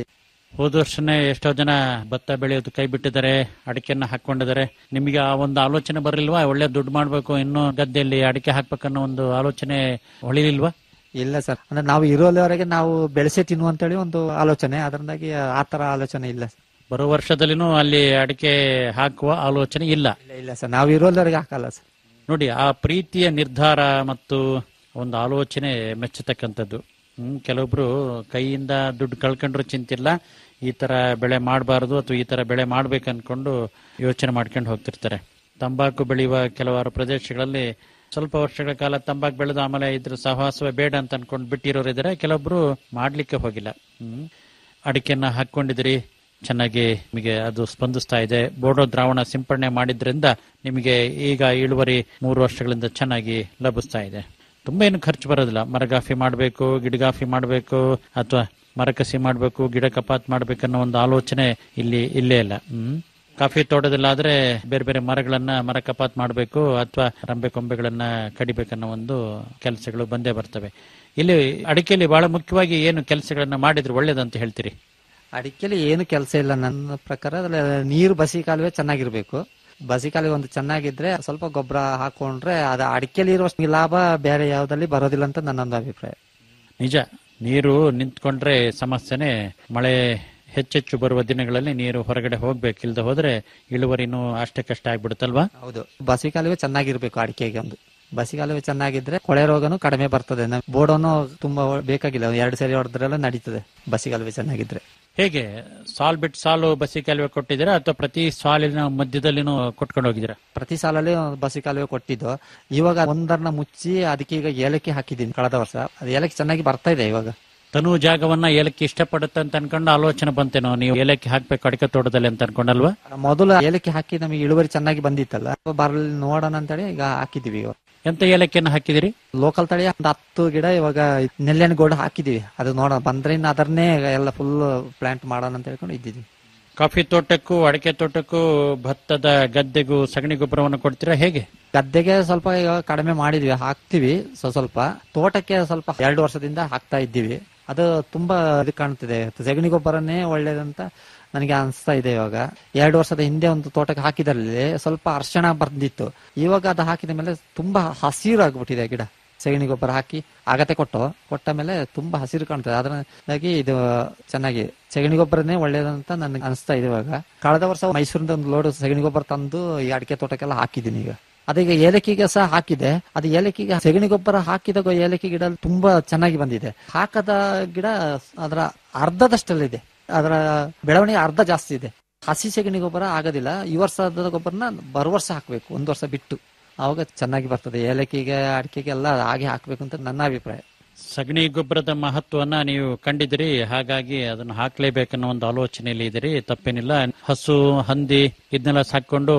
ಹೋದ ವರ್ಷನೇ ಎಷ್ಟೋ ಜನ ಭತ್ತ ಬೆಳೆಯೋದು ಕೈ ಬಿಟ್ಟಿದ್ದಾರೆ ಅಡಿಕೆಯನ್ನ ಹಾಕೊಂಡಿದ್ದಾರೆ ನಿಮಗೆ ಆ ಒಂದು ಆಲೋಚನೆ ಬರಲಿಲ್ವಾ ಒಳ್ಳೆ ದುಡ್ಡು ಮಾಡಬೇಕು ಇನ್ನೂ ಗದ್ದೆಯಲ್ಲಿ ಅಡಿಕೆ ಹಾಕ್ಬೇಕನ್ನೋ ಒಂದು ಆಲೋಚನೆ ಹೊಳಿಲಿಲ್ವಾ ಇಲ್ಲ ಸರ್ ಅಂದ್ರೆ ನಾವು ಇರೋವರೆಗೆ ನಾವು ಬೆಳೆಸಿ ತಿನ್ನು ಅಂತೇಳಿ ಒಂದು ಆಲೋಚನೆ ಅದರಿಂದಾಗಿ ಆ ತರ ಆಲೋಚನೆ ಇಲ್ಲ ಸರ್. ಬರೋ ವರ್ಷದಲ್ಲಿನೂ ಅಲ್ಲಿ ಅಡಿಕೆ ಹಾಕುವ ಆಲೋಚನೆ ಇಲ್ಲ ಇಲ್ಲ ಇಲ್ಲ ಸರ್ ನಾವು ಇರೋವರೆಗೆ ಹಾಕಲ್ಲ ಸರ್ ನೋಡಿ ಆ ಪ್ರೀತಿಯ ನಿರ್ಧಾರ ಮತ್ತು ಒಂದು ಆಲೋಚನೆ ಮೆಚ್ಚತಕ್ಕಂಥದ್ದು ಹ್ಮ್ ಕೆಲವೊಬ್ರು ಕೈಯಿಂದ ದುಡ್ಡು ಕಳ್ಕೊಂಡ್ರು ಚಿಂತಿಲ್ಲ ಈ ತರ ಬೆಳೆ ಮಾಡಬಾರದು ಅಥವಾ ಈ ತರ ಬೆಳೆ ಮಾಡ್ಬೇಕು ಅನ್ಕೊಂಡು ಯೋಚನೆ ಮಾಡ್ಕೊಂಡು ಹೋಗ್ತಿರ್ತಾರೆ ತಂಬಾಕು ಬೆಳೆಯುವ ಕೆಲವಾರು ಪ್ರದೇಶಗಳಲ್ಲಿ ಸ್ವಲ್ಪ ವರ್ಷಗಳ ಕಾಲ ತಂಬಾಕು ಬೆಳೆದು ಆಮೇಲೆ ಇದ್ರ ಸಹವಾಸವೇ ಬೇಡ ಅಂತ ಅನ್ಕೊಂಡು ಬಿಟ್ಟಿರೋರು ಇದ್ದಾರೆ ಕೆಲವೊಬ್ರು ಮಾಡ್ಲಿಕ್ಕೆ ಹೋಗಿಲ್ಲ ಹ್ಮ್ ಅಡಿಕೆಯನ್ನ ಹಾಕೊಂಡಿದ್ರಿ ಚೆನ್ನಾಗಿ ನಿಮಗೆ ಅದು ಸ್ಪಂದಿಸ್ತಾ ಇದೆ ಬೋಡೋ ದ್ರಾವಣ ಸಿಂಪಡಣೆ ಮಾಡಿದ್ರಿಂದ ನಿಮಗೆ ಈಗ ಇಳುವರಿ ಮೂರು ವರ್ಷಗಳಿಂದ ಚೆನ್ನಾಗಿ ಲಭಿಸ್ತಾ ಇದೆ ತುಂಬಾ ಏನು ಖರ್ಚು ಬರೋದಿಲ್ಲ ಮರಗಾಫಿ ಮಾಡಬೇಕು ಗಿಡಗಾಫಿ ಮಾಡಬೇಕು ಅಥವಾ ಮರಕಸಿ ಮಾಡಬೇಕು ಗಿಡ ಕಪಾತ್ ಮಾಡ್ಬೇಕನ್ನೋ ಒಂದು ಆಲೋಚನೆ ಇಲ್ಲಿ ಇಲ್ಲೇ ಇಲ್ಲ ಹ್ಮ್ ಕಾಫಿ ತೋಟದಲ್ಲಾದ್ರೆ ಬೇರೆ ಬೇರೆ ಮರಗಳನ್ನ ಮರ ಕಪಾತ್ ಮಾಡಬೇಕು ಅಥವಾ ರಂಬೆ ಕೊಂಬೆಗಳನ್ನ ಕಡಿಬೇಕನ್ನೋ ಒಂದು ಕೆಲಸಗಳು ಬಂದೇ ಬರ್ತವೆ ಇಲ್ಲಿ ಅಡಿಕೆಯಲ್ಲಿ ಬಹಳ ಮುಖ್ಯವಾಗಿ ಏನು ಕೆಲಸಗಳನ್ನ ಮಾಡಿದ್ರೆ ಒಳ್ಳೇದಂತ ಹೇಳ್ತೀರಿ ಅಡಿಕೆಲಿ ಏನು ಕೆಲಸ ಇಲ್ಲ ನನ್ನ ಪ್ರಕಾರ ಅದ್ರಲ್ಲಿ ನೀರು ಬಸಿ ಕಾಲುವೆ ಚೆನ್ನಾಗಿರ್ಬೇಕು ಬಸಿ ಕಾಲುವೆ ಒಂದು ಚೆನ್ನಾಗಿದ್ರೆ ಸ್ವಲ್ಪ ಗೊಬ್ಬರ ಹಾಕೊಂಡ್ರೆ ಅದು ಅಡಿಕೆಲಿ ಇರುವಷ್ಟು ಲಾಭ ಬೇರೆ ಯಾವ್ದಲ್ಲಿ ಬರೋದಿಲ್ಲ ಅಂತ ನನ್ನೊಂದು ಅಭಿಪ್ರಾಯ ನಿಜ ನೀರು ನಿಂತ್ಕೊಂಡ್ರೆ ಸಮಸ್ಯೆನೆ ಮಳೆ ಹೆಚ್ಚೆಚ್ಚು ಬರುವ ದಿನಗಳಲ್ಲಿ ನೀರು ಹೊರಗಡೆ ಹೋಗ್ಬೇಕಿಲ್ದ ಹೋದ್ರೆ ಇಳುವರಿನೂ ಅಷ್ಟೇ ಕಷ್ಟ ಆಗ್ಬಿಡುತ್ತಲ್ವಾ ಹೌದು ಬಸಿ ಕಾಲುವೆ ಚೆನ್ನಾಗಿರ್ಬೇಕು ಅಡಿಕೆಗೆ ಒಂದು ಬಸಿ ಕಾಲುವೆ ಚೆನ್ನಾಗಿದ್ರೆ ಕೊಳೆ ರೋಗನು ಕಡಿಮೆ ಬರ್ತದೆ ನಮ್ ಬೋರ್ಡನ್ನು ತುಂಬಾ ಬೇಕಾಗಿಲ್ಲ ಎರಡು ಸರಿ ಹೊಡೆದ್ರೆಲ್ಲ ನಡೀತದೆ ಬಸಿ ಕಾಲುವೆ ಚೆನ್ನಾಗಿದ್ರೆ ಹೇಗೆ ಸಾಲ್ ಬಿಟ್ಟು ಸಾಲು ಬಸಿ ಕಾಲುವೆ ಕೊಟ್ಟಿದ್ದೀರಾ ಅಥವಾ ಪ್ರತಿ ಸಾಲಿನ ಮಧ್ಯದಲ್ಲಿನೂ ಕೊಟ್ಕೊಂಡು ಹೋಗಿದ್ದೀರಾ ಪ್ರತಿ ಸಾಲಲ್ಲಿ ಒಂದು ಬಸಿ ಕಾಲುವೆ ಕೊಟ್ಟಿದ್ದು ಇವಾಗ ಒಂದರ್ನ ಮುಚ್ಚಿ ಅದಕ್ಕೆ ಈಗ ಏಲಕ್ಕಿ ಹಾಕಿದ್ದೀನಿ ಕಳೆದ ವರ್ಷ ಅದು ಏಲಕ್ಕಿ ಚೆನ್ನಾಗಿ ಬರ್ತಾ ಇದೆ ಇವಾಗ ತನು ಜಾಗವನ್ನ ಏಲಕ್ಕಿ ಇಷ್ಟಪಡುತ್ತೆ ಅಂತ ಅನ್ಕೊಂಡು ಆಲೋಚನೆ ಬಂತೇನೋ ನೀವು ಏಲಕ್ಕಿ ಹಾಕ್ಬೇಕು ಅಡಿಕೆ ತೋಟದಲ್ಲಿ ಅಂತ ಅನ್ಕೊಂಡಲ್ವಾ ಮೊದಲು ಏಲಕ್ಕಿ ಹಾಕಿ ನಮಗೆ ಇಳುವರಿ ಚೆನ್ನಾಗಿ ಬಂದಿತ್ತಲ್ಲ ಬರಲಿ ನೋಡೋಣ ಅಂತೇಳಿ ಈಗ ಹಾಕಿದೀವಿ ಇವಾಗ ಎಂತ ಏಲಕ್ಕಿಯನ್ನು ಹಾಕಿದಿರಿ ಲೋಕಲ್ ತಳಿ ಒಂದು ಹತ್ತು ಗಿಡ ಇವಾಗ ನೆಲ್ಲಿನ ಗೋಲ್ಡ್ ಹಾಕಿದೀವಿ ಅದು ನೋಡೋಣ ಬಂದ್ರೆ ಇನ್ನು ಅದನ್ನೇ ಎಲ್ಲ ಫುಲ್ ಪ್ಲಾಂಟ್ ಮಾಡೋಣ ಅಂತ ಹೇಳ್ಕೊಂಡು ಇದ್ದಿದ್ವಿ ಕಾಫಿ ತೋಟಕ್ಕೂ ಅಡಿಕೆ ತೋಟಕ್ಕೂ ಭತ್ತದ ಗದ್ದೆಗೂ ಸಗಣಿ ಗೊಬ್ಬರವನ್ನು ಕೊಡ್ತೀರಾ ಹೇಗೆ ಗದ್ದೆಗೆ ಸ್ವಲ್ಪ ಈಗ ಕಡಿಮೆ ಮಾಡಿದ್ವಿ ಹಾಕ್ತಿವಿ ಸ್ವಲ್ಪ ಸ್ವಲ್ಪ ತೋಟಕ್ಕೆ ಸ್ವಲ್ಪ ಎರಡು ವರ್ಷದಿಂದ ಹಾಕ್ತಾ ಇದ್ದೀವಿ ಅದು ತುಂಬಾ ಇದು ಕಾಣ್ತಿದೆ ಸಗಣಿ ಗೊಬ್ಬರನೇ ಒಳ್ಳೇದಂತ ನನಗೆ ಅನಿಸ್ತಾ ಇದೆ ಇವಾಗ ಎರಡು ವರ್ಷದ ಹಿಂದೆ ಒಂದು ತೋಟಕ್ಕೆ ಹಾಕಿದಲ್ಲಿ ಸ್ವಲ್ಪ ಅರ್ಶಣ ಬಂದಿತ್ತು ಇವಾಗ ಅದು ಹಾಕಿದ ಮೇಲೆ ತುಂಬಾ ಹಸಿರು ಆಗ್ಬಿಟ್ಟಿದೆ ಗಿಡ ಸಗಣಿ ಗೊಬ್ಬರ ಹಾಕಿ ಆಗತೆ ಕೊಟ್ಟು ಕೊಟ್ಟ ಮೇಲೆ ತುಂಬಾ ಹಸಿರು ಕಾಣ್ತದೆ ಅದರಿಂದಾಗಿ ಇದು ಚೆನ್ನಾಗಿ ಸಗಣಿ ಗೊಬ್ಬರನೇ ಒಳ್ಳೇದಂತ ನನಗೆ ಅನಿಸ್ತಾ ಇದೆ ಇವಾಗ ಕಳೆದ ವರ್ಷ ಮೈಸೂರಿಂದ ಒಂದು ಲೋಡ್ ಸಗಣಿ ಗೊಬ್ಬರ ತಂದು ಈ ಅಡಿಕೆ ತೋಟಕ್ಕೆಲ್ಲ ಹಾಕಿದ್ದೀನಿ ಈಗ ಅದೀಗ ಏಲಕ್ಕಿಗೆ ಸಹ ಹಾಕಿದೆ ಅದು ಏಲಕ್ಕಿಗೆ ಸಗಣಿ ಗೊಬ್ಬರ ಹಾಕಿದ ಗೊ- ಏಲಕ್ಕಿ ಗಿಡ ತುಂಬಾ ಚೆನ್ನಾಗಿ ಬಂದಿದೆ ಹಾಕದ ಗಿಡ ಅದರ ಅರ್ಧದಷ್ಟಲ್ಲಿದೆ ಅದರ ಬೆಳವಣಿಗೆ ಅರ್ಧ ಜಾಸ್ತಿ ಇದೆ ಹಸಿ ಸಗಣಿ ಗೊಬ್ಬರ ಆಗೋದಿಲ್ಲ ಈ ವರ್ಷದ ಗೊಬ್ಬರನ ಬರುವ ವರ್ಷ ಹಾಕ್ಬೇಕು ಒಂದು ವರ್ಷ ಬಿಟ್ಟು ಆವಾಗ ಚೆನ್ನಾಗಿ ಬರ್ತದೆ ಏಲಕ್ಕಿಗೆ ಅಡಿಕೆಗೆ ಎಲ್ಲ ಹಾಗೆ ಹಾಕ್ಬೇಕು ಅಂತ ನನ್ನ ಅಭಿಪ್ರಾಯ ಸಗಣಿ ಗೊಬ್ಬರದ ಮಹತ್ವವನ್ನ ನೀವು ಕಂಡಿದ್ದೀರಿ ಹಾಗಾಗಿ ಅದನ್ನು ಹಾಕ್ಲೇಬೇಕನ್ನೋ ಒಂದು ಆಲೋಚನೆಯಲ್ಲಿ ಇದ್ದೀರಿ ತಪ್ಪೇನಿಲ್ಲ ಹಸು ಹಂದಿ ಇದನ್ನೆಲ್ಲ ಸಾಕೊಂಡು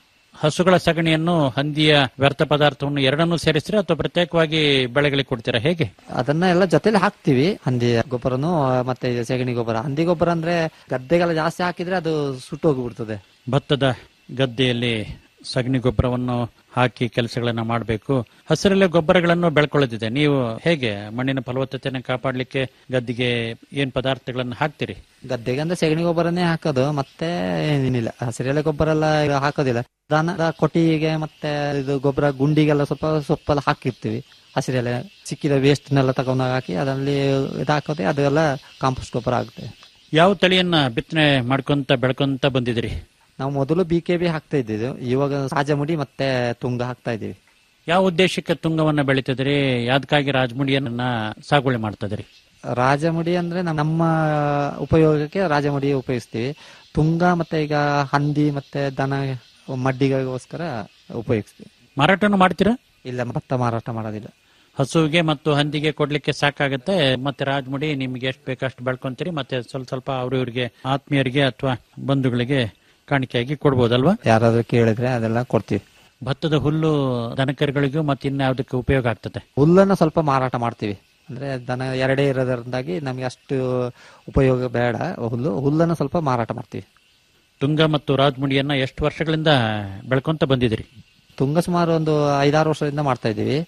ಹಸುಗಳ ಸಗಣಿಯನ್ನು ಹಂದಿಯ ವ್ಯರ್ಥ ಪದಾರ್ಥವನ್ನು ಎರಡನ್ನೂ ಸೇರಿಸ್ತೀರಾ ಅಥವಾ ಪ್ರತ್ಯೇಕವಾಗಿ ಬೆಳೆಗಳಿಗೆ ಕೊಡ್ತೀರಾ ಹೇಗೆ ಅದನ್ನ ಎಲ್ಲ ಜೊತೆಲಿ ಹಾಕ್ತಿವಿ ಹಂದಿ ಗೊಬ್ಬರನು ಮತ್ತೆ ಇದು ಸಗಣಿ ಗೊಬ್ಬರ ಹಂದಿ ಗೊಬ್ಬರ ಅಂದ್ರೆ ಗದ್ದೆಗೆಲ್ಲ ಜಾಸ್ತಿ ಹಾಕಿದ್ರೆ ಅದು ಸುಟ್ಟು ಹೋಗ್ಬಿಡ್ತದೆ ಭತ್ತದ ಗದ್ದೆಯಲ್ಲಿ ಸಗಣಿ ಗೊಬ್ಬರವನ್ನು ಹಾಕಿ ಕೆಲಸಗಳನ್ನ ಮಾಡಬೇಕು ಹಸಿರಲ್ಲೇ ಗೊಬ್ಬರಗಳನ್ನು ಬೆಳ್ಕೊಳ್ಳೋದಿದೆ ನೀವು ಹೇಗೆ ಮಣ್ಣಿನ ಫಲವತ್ತತೆಯನ್ನು ಕಾಪಾಡಲಿಕ್ಕೆ ಗದ್ದೆಗೆ ಏನ್ ಪದಾರ್ಥಗಳನ್ನು ಹಾಕ್ತೀರಿ ಗದ್ದೆಗೆ ಅಂದ್ರೆ ಸಗಣಿ ಗೊಬ್ಬರನೇ ಹಾಕೋದು ಮತ್ತೆ ಏನಿಲ್ಲ ಹಸಿರೆಲೆ ಗೊಬ್ಬರ ಎಲ್ಲ ಈಗ ಹಾಕೋದಿಲ್ಲ ದನದ ಕೊಟ್ಟಿಗೆ ಮತ್ತೆ ಇದು ಗೊಬ್ಬರ ಗುಂಡಿಗೆಲ್ಲ ಸ್ವಲ್ಪ ಸೊಪ್ಪೆಲ್ಲ ಹಾಕಿರ್ತೀವಿ ಹಸಿರೆಲೆ ಸಿಕ್ಕಿದ ವೇಸ್ಟ್ನೆಲ್ಲ ತಗೊಂಡು ಹಾಕಿ ಅದರಲ್ಲಿ ಇದು ಹಾಕೋದೆ ಅದೆಲ್ಲ ಕಾಂಪೋಸ್ಟ್ ಗೊಬ್ಬರ ಆಗುತ್ತೆ ಯಾವ ತಳಿಯನ್ನ ಬಿತ್ತನೆ ಮಾಡ್ಕೊಂತ ಬೆಳ್ಕೊಂತ ಬಂದಿದ್ದೀರಿ ನಾವು ಮೊದಲು ಬಿ ಕೆ ಬಿ ಹಾಕ್ತಾ ಇದ್ದಿದ್ದು ಇವಾಗ ರಾಜಮುಡಿ ಮತ್ತೆ ತುಂಗ ಹಾಕ್ತಾ ಇದೀವಿ ಯಾವ ಉದ್ದೇಶಕ್ಕೆ ತುಂಗವನ್ನ ಬೆಳಿತಿದ್ರಿ ಯಾವ್ದಕ್ಕಾಗಿ ರಾಜಮುಡಿಯನ್ನ ಸಾಗುವಳಿ ಮಾಡ್ತಿದ್ರಿ ರಾಜಮುಡಿ ಅಂದ್ರೆ ನಮ್- ನಮ್ಮ ಉಪಯೋಗಕ್ಕೆ ರಾಜಮುಡಿ ಉಪಯೋಗಿಸ್ತೀವಿ ತುಂಗ ಮತ್ತೆ ಈಗ ಹಂದಿ ಮತ್ತೆ ದನ ಮಡ್ಡಿಗೋಸ್ಕರ ಉಪಯೋಗಿಸ್ತೀವಿ ಮಾರಾಟನು ಮಾಡ್ತೀರಾ ಇಲ್ಲ ಭತ್ತ ಮಾರಾಟ ಮಾಡೋದಿಲ್ಲ ಹಸುವಿಗೆ ಮತ್ತು ಹಂದಿಗೆ ಕೊಡ್ಲಿಕ್ಕೆ ಸಾಕಾಗತ್ತೆ ಮತ್ತೆ ರಾಜಮುಡಿ ನಿಮ್ಗೆ ಎಷ್ಟು ಬೇಕಷ್ಟು ಬೆಳ್ಕೊಂತೀರಿ ಮತ್ತೆ ಸ್ವಲ್ಪ ಸ್ವಲ್ಪ ಅವ್ರವ್ರಿಗೆ ಆತ್ಮೀಯರಿಗೆ ಅಥವಾ ಬಂಧುಗಳಿಗೆ ಕಾಣಿಕೆಯಾಗಿ ಕೊಡ್ಬೋದಲ್ವಾ ಯಾರಾದ್ರೂ ಕೇಳಿದ್ರೆ ಅದೆಲ್ಲ ಕೊಡ್ತೀವಿ ಭತ್ತದ ಹುಲ್ಲು ದನಕರುಗಳಿಗೂ ಮತ್ತೆ ಇನ್ಯಾವುದಕ್ಕೆ ಉಪಯೋಗ ಆಗ್ತದೆ ಹುಲ್ಲನ್ನ ಸ್ವಲ್ಪ ಮಾರಾಟ ಮಾಡ್ತೀವಿ ಅಂದ್ರೆ ದನ ಎರಡೇ ಇರೋದ್ರಿಂದಾಗಿ ನಮ್ಗೆ ಅಷ್ಟು ಉಪಯೋಗ ಬೇಡ ಹುಲ್ಲು ಹುಲ್ಲನ್ನ ಸ್ವಲ್ಪ ಮಾರಾಟ ಮಾಡ್ತೀವಿ ತುಂಗ ಮತ್ತು ರಾಜಮುಡಿಯನ್ನ ಎಷ್ಟು ವರ್ಷಗಳಿಂದ ಬೆಳ್ಕೊಂತ ಬಂದಿದ್ದೀರಿ ತುಂಗ ಸುಮಾರು ಒಂದು ಐದಾರು ವರ್ಷದಿಂದ ಮಾಡ್ತಾ ಇದ್ದೀವಿ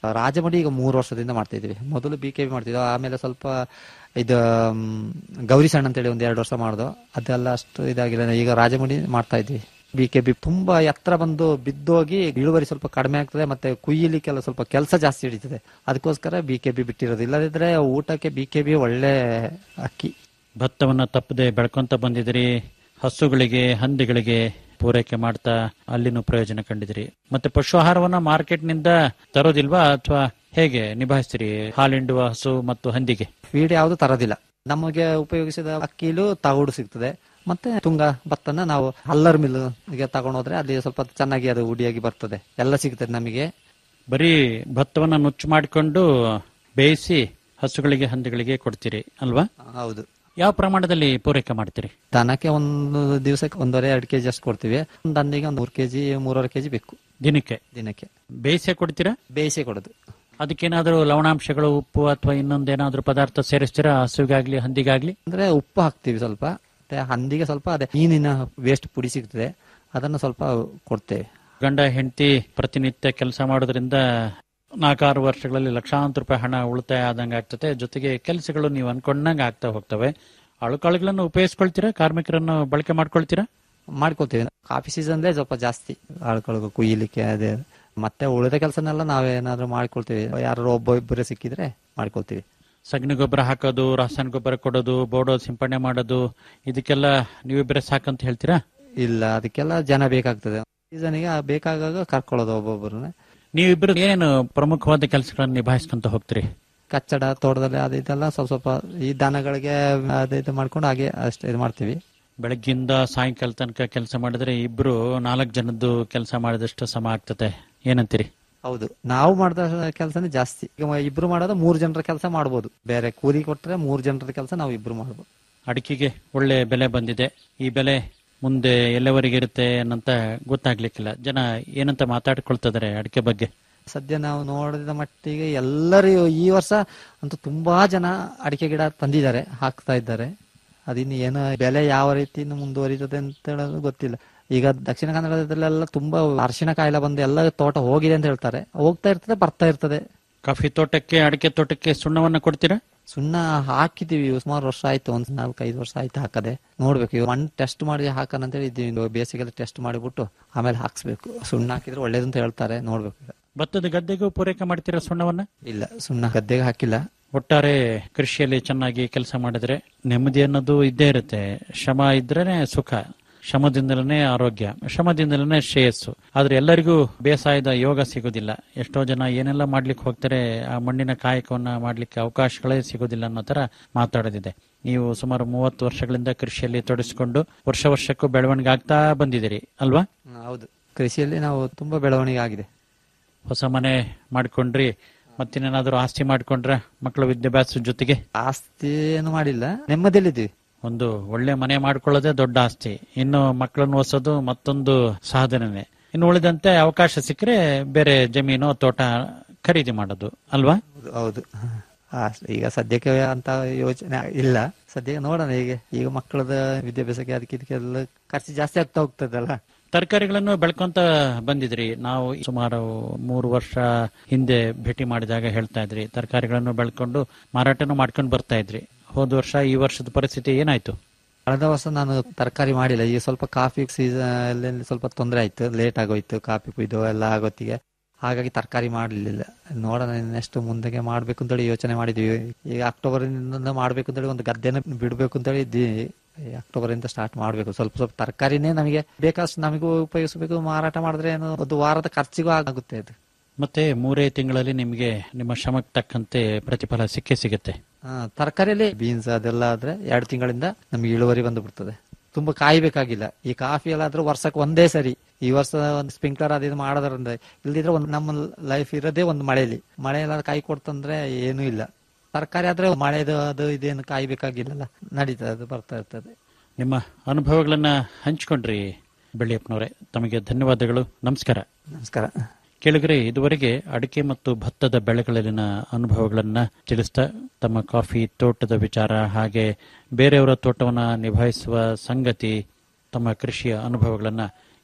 ರಾಜಮಡಿ ಈಗ ಮೂರು ವರ್ಷದಿಂದ ಮಾಡ್ತಾ ಇದೀವಿ ಮೊದಲು ಬಿ ಕೆ ಬಿ ಮಾಡ್ತಿದ್ವಿ ಆಮೇಲೆ ಸ್ವಲ್ಪ ಇದು ಮ್, ಗೌರಿ ಸಣ್ಣ ಅಂತೇಳಿ ಒಂದ್ ಎರಡು ವರ್ಷ ಮಾಡ್ದು ಅದೆಲ್ಲ ಅಷ್ಟು ಇದಾಗಿಲ್ಲ ಈಗ ರಾಜಮಡಿ ಮಾಡ್ತಾ ಇದ್ವಿ ಬಿ ಕೆ ಬಿ ತುಂಬಾ ಎತ್ತರ ಬಂದು ಬಿದ್ದೋಗಿ ಇಳುವರಿ ಸ್ವಲ್ಪ ಕಡಿಮೆ ಆಗ್ತದೆ ಮತ್ತೆ ಕುಯ್ಯಲಿಕ್ಕೆಲ್ಲ ಸ್ವಲ್ಪ ಕೆಲಸ ಜಾಸ್ತಿ ಹಿಡಿತದೆ ಅದಕ್ಕೋಸ್ಕರ ಬಿ ಕೆ ಬಿ ಬಿಟ್ಟಿರೋದು ಇಲ್ಲದಿದ್ರೆ ಊಟಕ್ಕೆ ಬಿ ಕೆ ಬಿ ಒಳ್ಳೆ ಅಕ್ಕಿ ಭತ್ತವನ್ನ ತಪ್ಪದೆ ಬೆಳ್ಕೊಂತ ಬಂದಿದ್ದೀರಿ ಹಸುಗಳಿಗೆ ಹಂದಿಗಳಿಗೆ ಪೂರೈಕೆ ಮಾಡ್ತಾ ಅಲ್ಲಿನೂ ಪ್ರಯೋಜನ ಕಂಡಿದಿರಿ ಮತ್ತೆ ಪಶು ಆಹಾರವನ್ನ ಮಾರ್ಕೆಟ್ನಿಂದ ತರೋದಿಲ್ವಾ ಅಥವಾ ಹೇಗೆ ನಿಭಾಯಿಸ್ತೀರಿ ಹಾಲಿಂಡುವ ಹಸು ಮತ್ತು ಹಂದಿಗೆ ಫೀಡ್ ಯಾವುದು ತರೋದಿಲ್ಲ ನಮಗೆ ಉಪಯೋಗಿಸಿದ ಅಕ್ಕಿಲು ತಗುಡು ಸಿಗ್ತದೆ ಮತ್ತೆ ತುಂಗ ಭತ್ತನ ನಾವು ಅಲ್ಲರ್ ಮಿಲ್ಗೆ ತಗೊಂಡೋದ್ರೆ ಅಲ್ಲಿ ಸ್ವಲ್ಪ ಚೆನ್ನಾಗಿ ಅದು ಉಡಿಯಾಗಿ ಬರ್ತದೆ ಎಲ್ಲ ಸಿಗ್ತದೆ ನಮಗೆ ಬರೀ ಭತ್ತವನ್ನ ನುಚ್ಚು ಮಾಡಿಕೊಂಡು ಬೇಯಿಸಿ ಹಸುಗಳಿಗೆ ಹಂದಿಗಳಿಗೆ ಕೊಡ್ತೀರಿ ಅಲ್ವಾ ಹೌದು ಯಾವ ಪ್ರಮಾಣದಲ್ಲಿ ಪೂರೈಕೆ ಮಾಡ್ತೀರಿ ದನಕ್ಕೆ ಒಂದು ದಿವಸಕ್ಕೆ ಒಂದೂವರೆ ಎರಡು ಕೆಜಿ ಅಷ್ಟು ಕೊಡ್ತೀವಿ ಒಂದು ಹಂದಿಗೆ ಒಂದು ಮೂರು ಕೆಜಿ ಮೂರುವರೆ ಕೆಜಿ ಬೇಕು ದಿನಕ್ಕೆ ದಿನಕ್ಕೆ ಬೇಯಿಸೇ ಕೊಡ್ತೀರಾ ಬೇಯಿಸಿ ಕೊಡೋದು ಅದಕ್ಕೇನಾದ್ರೂ ಲವಣಾಂಶಗಳು ಉಪ್ಪು ಅಥವಾ ಇನ್ನೊಂದೇನಾದ್ರೂ ಪದಾರ್ಥ ಸೇರಿಸ್ತೀರಾ ಹಸುಗಾಗ್ಲಿ ಹಂದಿಗಾಗ್ಲಿ ಅಂದ್ರೆ ಉಪ್ಪು ಹಾಕ್ತಿವಿ ಸ್ವಲ್ಪ ಮತ್ತೆ ಹಂದಿಗೆ ಸ್ವಲ್ಪ ಅದೇ ಮೀನಿನ ವೇಸ್ಟ್ ಪುಡಿ ಸಿಗ್ತದೆ ಅದನ್ನು ಸ್ವಲ್ಪ ಕೊಡ್ತೇವೆ ಗಂಡ ಹೆಂಡತಿ ಪ್ರತಿನಿತ್ಯ ಕೆಲಸ ಮಾಡೋದ್ರಿಂದ ನಾಲ್ಕಾರು ವರ್ಷಗಳಲ್ಲಿ ಲಕ್ಷಾಂತರ ರೂಪಾಯಿ ಹಣ ಉಳಿತಾಯ ಆದಂಗೆ ಆಗ್ತದೆ ಜೊತೆಗೆ ಕೆಲಸಗಳು ನೀವು ಅನ್ಕೊಂಡಂಗೆ ಆಗ್ತಾ ಹೋಗ್ತವೆ ಅಳುಕಾಳುಗಳನ್ನು ಉಪಯೋಗಿಸ್ಕೊಳ್ತೀರಾ ಕಾರ್ಮಿಕರನ್ನು ಬಳಕೆ ಮಾಡ್ಕೊಳ್ತೀರಾ ಮಾಡ್ಕೊಳ್ತೀವಿ ಕಾಫಿ ಸೀಸನ್ಲೇ ಸ್ವಲ್ಪ ಜಾಸ್ತಿ ಆಳ್ಕೊಳಗು ಕುಯ್ಯಲಿಕ್ಕೆ ಅದೇ ಮತ್ತೆ ಉಳಿದ ಕೆಲಸನೆಲ್ಲ ನಾವೇನಾದ್ರೂ ಮಾಡ್ಕೊಳ್ತೀವಿ ಯಾರು ಒಬ್ಬ ಇಬ್ಬರೇ ಸಿಕ್ಕಿದ್ರೆ ಮಾಡ್ಕೊಳ್ತೀವಿ ಸಗಣಿ ಗೊಬ್ಬರ ಹಾಕೋದು ರಾಸಾಯನಿಕ ಗೊಬ್ಬರ ಕೊಡೋದು ಬೋಡೋ ಸಿಂಪಡಣೆ ಮಾಡೋದು ಇದಕ್ಕೆಲ್ಲ ನೀವಿಬ್ಬರೇ ಸಾಕಂತ ಹೇಳ್ತೀರಾ ಇಲ್ಲ ಅದಕ್ಕೆಲ್ಲ ಜನ ಬೇಕಾಗ್ತದೆ ಸೀಸನ್ಗೆ ಬೇಕಾದಾಗ ಕರ್ಕೊಳ್ಳೋದು ಒಬ್ಬೊಬ್ಬರನ್ನ ನೀವಿಬ್ಬರು ಏನೇನು ಪ್ರಮುಖವಾದ ಕೆಲಸಗಳನ್ನು ನಿಭಾಯಿಸ್ಕೊಂತ ಹೋಗ್ತೀರಿ ಕಚ್ಚಡ ತೋಟದಲ್ಲಿ ಅದು ಇದೆಲ್ಲ ಸ್ವಲ್ಪ ಸ್ವಲ್ಪ ಈ ದನಗಳಿಗೆ ಅದು ಇದು ಮಾಡ್ಕೊಂಡು ಹಾಗೆ ಅಷ್ಟೇ ಇದು ಮಾಡ್ತೀವಿ ಬೆಳಗ್ಗಿಂದ ಸಾಯಂಕಾಲ ತನಕ ಕೆಲಸ ಮಾಡಿದ್ರೆ ಇಬ್ರು ನಾಲ್ಕು ಜನದ್ದು ಕೆಲಸ ಮಾಡಿದಷ್ಟು ಸಮ ಆಗ್ತದೆ ಏನಂತೀರಿ ಹೌದು ನಾವು ಮಾಡಿದ ಕೆಲಸನೇ ಜಾಸ್ತಿ ಈಗ ಇಬ್ರು ಮಾಡೋದು ಮೂರು ಜನರ ಕೆಲಸ ಮಾಡ್ಬೋದು ಬೇರೆ ಕೂಲಿ ಕೊಟ್ರೆ ಮೂರು ಜನರ ಕೆಲಸ ನಾವು ಇಬ್ರು ಮಾಡ್ಬೋದು ಅಡಿಕೆಗೆ ಒಳ್ಳೆ ಬೆಲೆ ಬಂದಿದೆ ಈ ಬೆಲೆ ಮುಂದೆ ಎಲ್ಲವರೆಗೆ ಇರುತ್ತೆ ಅನ್ನಂತ ಗೊತ್ತಾಗ್ಲಿಕ್ಕಿಲ್ಲ ಜನ ಏನಂತ ಮಾತಾಡ್ಕೊಳ್ತಿದಾರೆ ಅಡಿಕೆ ಬಗ್ಗೆ ಸದ್ಯ ನಾವು ನೋಡಿದ ಮಟ್ಟಿಗೆ ಎಲ್ಲರೂ ಈ ವರ್ಷ ಅಂತೂ ತುಂಬಾ ಜನ ಅಡಿಕೆ ಗಿಡ ತಂದಿದ್ದಾರೆ ಹಾಕ್ತಾ ಇದ್ದಾರೆ ಅದಿನ್ನು ಏನು ಬೆಲೆ ಯಾವ ರೀತಿ ಇನ್ನು ಮುಂದುವರಿತದೆ ಅಂತ ಹೇಳೋದು ಗೊತ್ತಿಲ್ಲ ಈಗ ದಕ್ಷಿಣ ಕನ್ನಡದಲ್ಲೆಲ್ಲ ತುಂಬಾ ಅರಿಶಿಣ ಕಾಯಿಲೆ ಬಂದು ಎಲ್ಲ ತೋಟ ಹೋಗಿದೆ ಅಂತ ಹೇಳ್ತಾರೆ ಹೋಗ್ತಾ ಇರ್ತದೆ ಬರ್ತಾ ಇರ್ತದೆ ಕಾಫಿ ತೋಟಕ್ಕೆ ಅಡಿಕೆ ತೋಟಕ್ಕೆ ಸುಣ್ಣವನ್ನ ಕೊಡ್ತೀರಾ ಸುಣ್ಣ ಹಾಕಿದೀವಿ ಸುಮಾರು ವರ್ಷ ಆಯ್ತು ಒಂದ್ ನಾಲ್ಕೈದು ವರ್ಷ ಆಯ್ತು ಹಾಕದೆ ನೋಡ್ಬೇಕು ಇವಾಗ ಮಣ್ಣು ಟೆಸ್ಟ್ ಮಾಡಿ ಹಾಕೋಣ ಅಂತ ಹೇಳಿ ಇದ್ದೀವಿ ಬೇಸಿಗೆಲ್ಲ ಟೆಸ್ಟ್ ಮಾಡಿಬಿಟ್ಟು ಆಮೇಲೆ ಹಾಕ್ಸ್ಬೇಕು ಸುಣ್ಣ ಹಾಕಿದ್ರೆ ಒಳ್ಳೇದು ಅಂತ ಹೇಳ್ತಾರೆ ನೋಡ್ಬೇಕು ಈಗ. ಭತ್ತದ ಗದ್ದೆಗೂ ಪೂರೈಕೆ ಮಾಡ್ತೀರಾ ಸುಣ್ಣವನ್ನ ಇಲ್ಲ ಸುಣ್ಣ ಗದ್ದೆಗೆ ಹಾಕಿಲ್ಲ ಒಟ್ಟಾರೆ ಕೃಷಿಯಲ್ಲಿ ಚೆನ್ನಾಗಿ ಕೆಲಸ ಮಾಡಿದ್ರೆ ನೆಮ್ಮದಿ ಅನ್ನೋದು ಇದ್ದೇ ಇರುತ್ತೆ ಶ್ರಮ ಇದ್ರೇನೆ ಸುಖ ಶ್ರಮದಿಂದಲೇ ಆರೋಗ್ಯ ಶ್ರಮದಿಂದಲೇ ಶ್ರೇಯಸ್ಸು ಆದ್ರೆ ಎಲ್ಲರಿಗೂ ಬೇಸಾಯದ ಯೋಗ ಸಿಗೋದಿಲ್ಲ ಎಷ್ಟೋ ಜನ ಏನೆಲ್ಲ ಮಾಡ್ಲಿಕ್ಕೆ ಹೋಗ್ತಾರೆ ಆ ಮಣ್ಣಿನ ಕಾಯಕವನ್ನ ಮಾಡ್ಲಿಕ್ಕೆ ಅವಕಾಶಗಳೇ ಸಿಗೋದಿಲ್ಲ ಅನ್ನೋ ತರ ಮಾತಾಡೋದಿದೆ ನೀವು ಸುಮಾರು ಮೂವತ್ತು ವರ್ಷಗಳಿಂದ ಕೃಷಿಯಲ್ಲಿ ತೊಡಗಿಸಿಕೊಂಡು ವರ್ಷ ವರ್ಷಕ್ಕೂ ಬೆಳವಣಿಗೆ ಆಗ್ತಾ ಬಂದಿದ್ದೀರಿ ಅಲ್ವಾ ಹ್ಮ್, ಹೌದು ಕೃಷಿಯಲ್ಲಿ ನಾವು ತುಂಬಾ ಬೆಳವಣಿಗೆ ಆಗಿದೆ ಹೊಸ ಮನೆ ಮಾಡ್ಕೊಂಡ್ರಿ ಮತ್ತಿನ್ನೇನಾದ್ರೂ ಆಸ್ತಿ ಮಾಡ್ಕೊಂಡ್ರ ಮಕ್ಕಳ ವಿದ್ಯಾಭ್ಯಾಸದ ಜೊತೆಗೆ ಆಸ್ತಿ ಏನು ಮಾಡಿಲ್ಲ ನೆಮ್ಮದಿಯಲ್ಲಿದ್ದೀವಿ ಒಂದು ಒಳ್ಳೆ ಮನೆ ಮಾಡ್ಕೊಳ್ಳೋದೇ ದೊಡ್ಡ ಆಸ್ತಿ ಇನ್ನು ಮಕ್ಕಳನ್ನು ಓದಿಸೋದು ಮತ್ತೊಂದು ಸಾಧನೆ ಇನ್ನು ಉಳಿದಂತೆ ಅವಕಾಶ ಸಿಕ್ಕರೆ ಬೇರೆ ಜಮೀನು ತೋಟ ಖರೀದಿ ಮಾಡೋದು ಅಲ್ವಾ ಹೌದು, ಹೌದು ಆ, ಈಗ ಸದ್ಯಕ್ಕೆ ಅಂತ ಯೋಚನೆ ಇಲ್ಲ ಸದ್ಯಕ್ಕೆ ನೋಡೋಣ ಹೀಗೆ ಈಗ ಮಕ್ಕಳದ ವಿದ್ಯಾಭ್ಯಾಸಕ್ಕೆ ಅದಕ್ಕೆ ಇದಕ್ಕೆಲ್ಲ ಖರ್ಚು ಜಾಸ್ತಿ ಆಗ್ತಾ ಹೋಗ್ತದಲ್ಲ ತರಕಾರಿಗಳನ್ನು ಬೆಳ್ಕೊಂತ ಬಂದಿದ್ರಿ ನಾವು ಸುಮಾರು ಮೂರು ವರ್ಷ ಹಿಂದೆ ಭೇಟಿ ಮಾಡಿದಾಗ ಹೇಳ್ತಾ ಇದ್ರಿ ತರಕಾರಿಗಳನ್ನು ಬೆಳ್ಕೊಂಡು ಮಾರಾಟನೂ ಮಾಡ್ಕೊಂಡು ಬರ್ತಾ ಇದ್ರಿ ಹೋದ ವರ್ಷ ಈ ವರ್ಷದ ಪರಿಸ್ಥಿತಿ ಏನಾಯ್ತು ಕಳೆದ ವರ್ಷ ನಾನು ತರಕಾರಿ ಮಾಡಿಲ್ಲ ಈಗ ಸ್ವಲ್ಪ ಕಾಫಿ ಸೀಸನ್ ಸ್ವಲ್ಪ ತೊಂದರೆ ಆಯ್ತು ಲೇಟ್ ಆಗೋಯ್ತು ಕಾಫಿ ಕುಯ್ದು ಎಲ್ಲ ಆಗೋತ್ತಿಗೆ ಹಾಗಾಗಿ ತರಕಾರಿ ಮಾಡಲಿಲ್ಲ ನೋಡೋಣ ನೆಕ್ಸ್ಟ್ ಮುಂದಕ್ಕೆ ಮಾಡ್ಬೇಕು ಅಂತೇಳಿ ಯೋಚನೆ ಮಾಡಿದ್ವಿ ಈಗ ಅಕ್ಟೋಬರ್ ಇಂದ ಮಾಡ್ಬೇಕು ಅಂತೇಳಿ ಒಂದು ಗದ್ದೆನ ಬಿಡ್ಬೇಕು ಅಂತೇಳಿ ಇದ್ದೀವಿ ಈ ಅಕ್ಟೋಬರ್ ಇಂದ ಸ್ಟಾರ್ಟ್ ಮಾಡ್ಬೇಕು ಸ್ವಲ್ಪ ಸ್ವಲ್ಪ ತರಕಾರಿನೇ ನಮಗೆ ಬೇಕಾಷ್ಟು ನಮಗೂ ಉಪಯೋಗಿಸಬೇಕು ಮಾರಾಟ ಮಾಡಿದ್ರೆ ಏನು ಒಂದು ವಾರದ ಖರ್ಚಿಗೂ ಆಗುತ್ತೆ ಅದು ಮತ್ತೆ ಮೂರೇ ತಿಂಗಳಲ್ಲಿ ನಿಮಗೆ ನಿಮ್ಮ ಶ್ರಮಕ್ಕೆ ತಕ್ಕಂತೆ ಪ್ರತಿಫಲ ಸಿಕ್ಕೇ ಸಿಗುತ್ತೆ ಆ, ತರಕಾರಿಯಲ್ಲಿ ಬೀನ್ಸ್ ಅದೆಲ್ಲ ಆದ್ರೆ ಎರಡು ತಿಂಗಳಿಂದ ನಮಗೆ ಇಳುವರಿ ಬಂದು ಬಿಡ್ತದೆ ತುಂಬಾ ಕಾಯ್ಬೇಕಾಗಿಲ್ಲ ಈ ಕಾಫಿ ಎಲ್ಲ ಆದ್ರೆ ವರ್ಷಕ್ಕೆ ಒಂದೇ ಸರಿ ಈ ವರ್ಷ ಒಂದು ಸ್ಪ್ರಿಂಕ್ಲರ್ ಅದಿದು ಮಾಡೋದ್ರಿಂದ ಇಲ್ದಿದ್ರೆ ಒಂದು ನಮ್ಮ ಲೈಫ್ ಇರೋದೇ ಒಂದು ಮಳೆಯಲ್ಲಿ ಮಳೆ ಎಲ್ಲ ಕಾಯಿ ಕೊಡ್ತಂದ್ರೆ ಏನೂ ಇಲ್ಲ ತರಕಾರಿ ಆದ್ರೆ ಮಳೆದು ಅದು ಇದೇನು ಕಾಯ್ಬೇಕಾಗಿಲ್ಲಲ್ಲ ನಡೀತದೆ ಅದು ಬರ್ತಾ ಇರ್ತದೆ ನಿಮ್ಮ ಅನುಭವಗಳನ್ನ ಹಂಚಿಕೊಂಡ್ರಿ ಬೆಳ್ಳಿಯಪ್ಪನವರೇ ತಮಗೆ ಧನ್ಯವಾದಗಳು ನಮಸ್ಕಾರ ನಮಸ್ಕಾರ ಕೇಳಿದ್ರೆ ಇದುವರೆಗೆ ಅಡಿಕೆ ಮತ್ತು ಭತ್ತದ ಬೆಳೆಗಳಲ್ಲಿನ ಅನುಭವಗಳನ್ನ ತಿಳಿಸ್ತಾ ತಮ್ಮ ಕಾಫಿ ತೋಟದ ವಿಚಾರ ಹಾಗೆ ಬೇರೆಯವರ ತೋಟವನ್ನ ನಿಭಾಯಿಸುವ ಸಂಗತಿ ತಮ್ಮ ಕೃಷಿಯ ಅನುಭವಗಳನ್ನ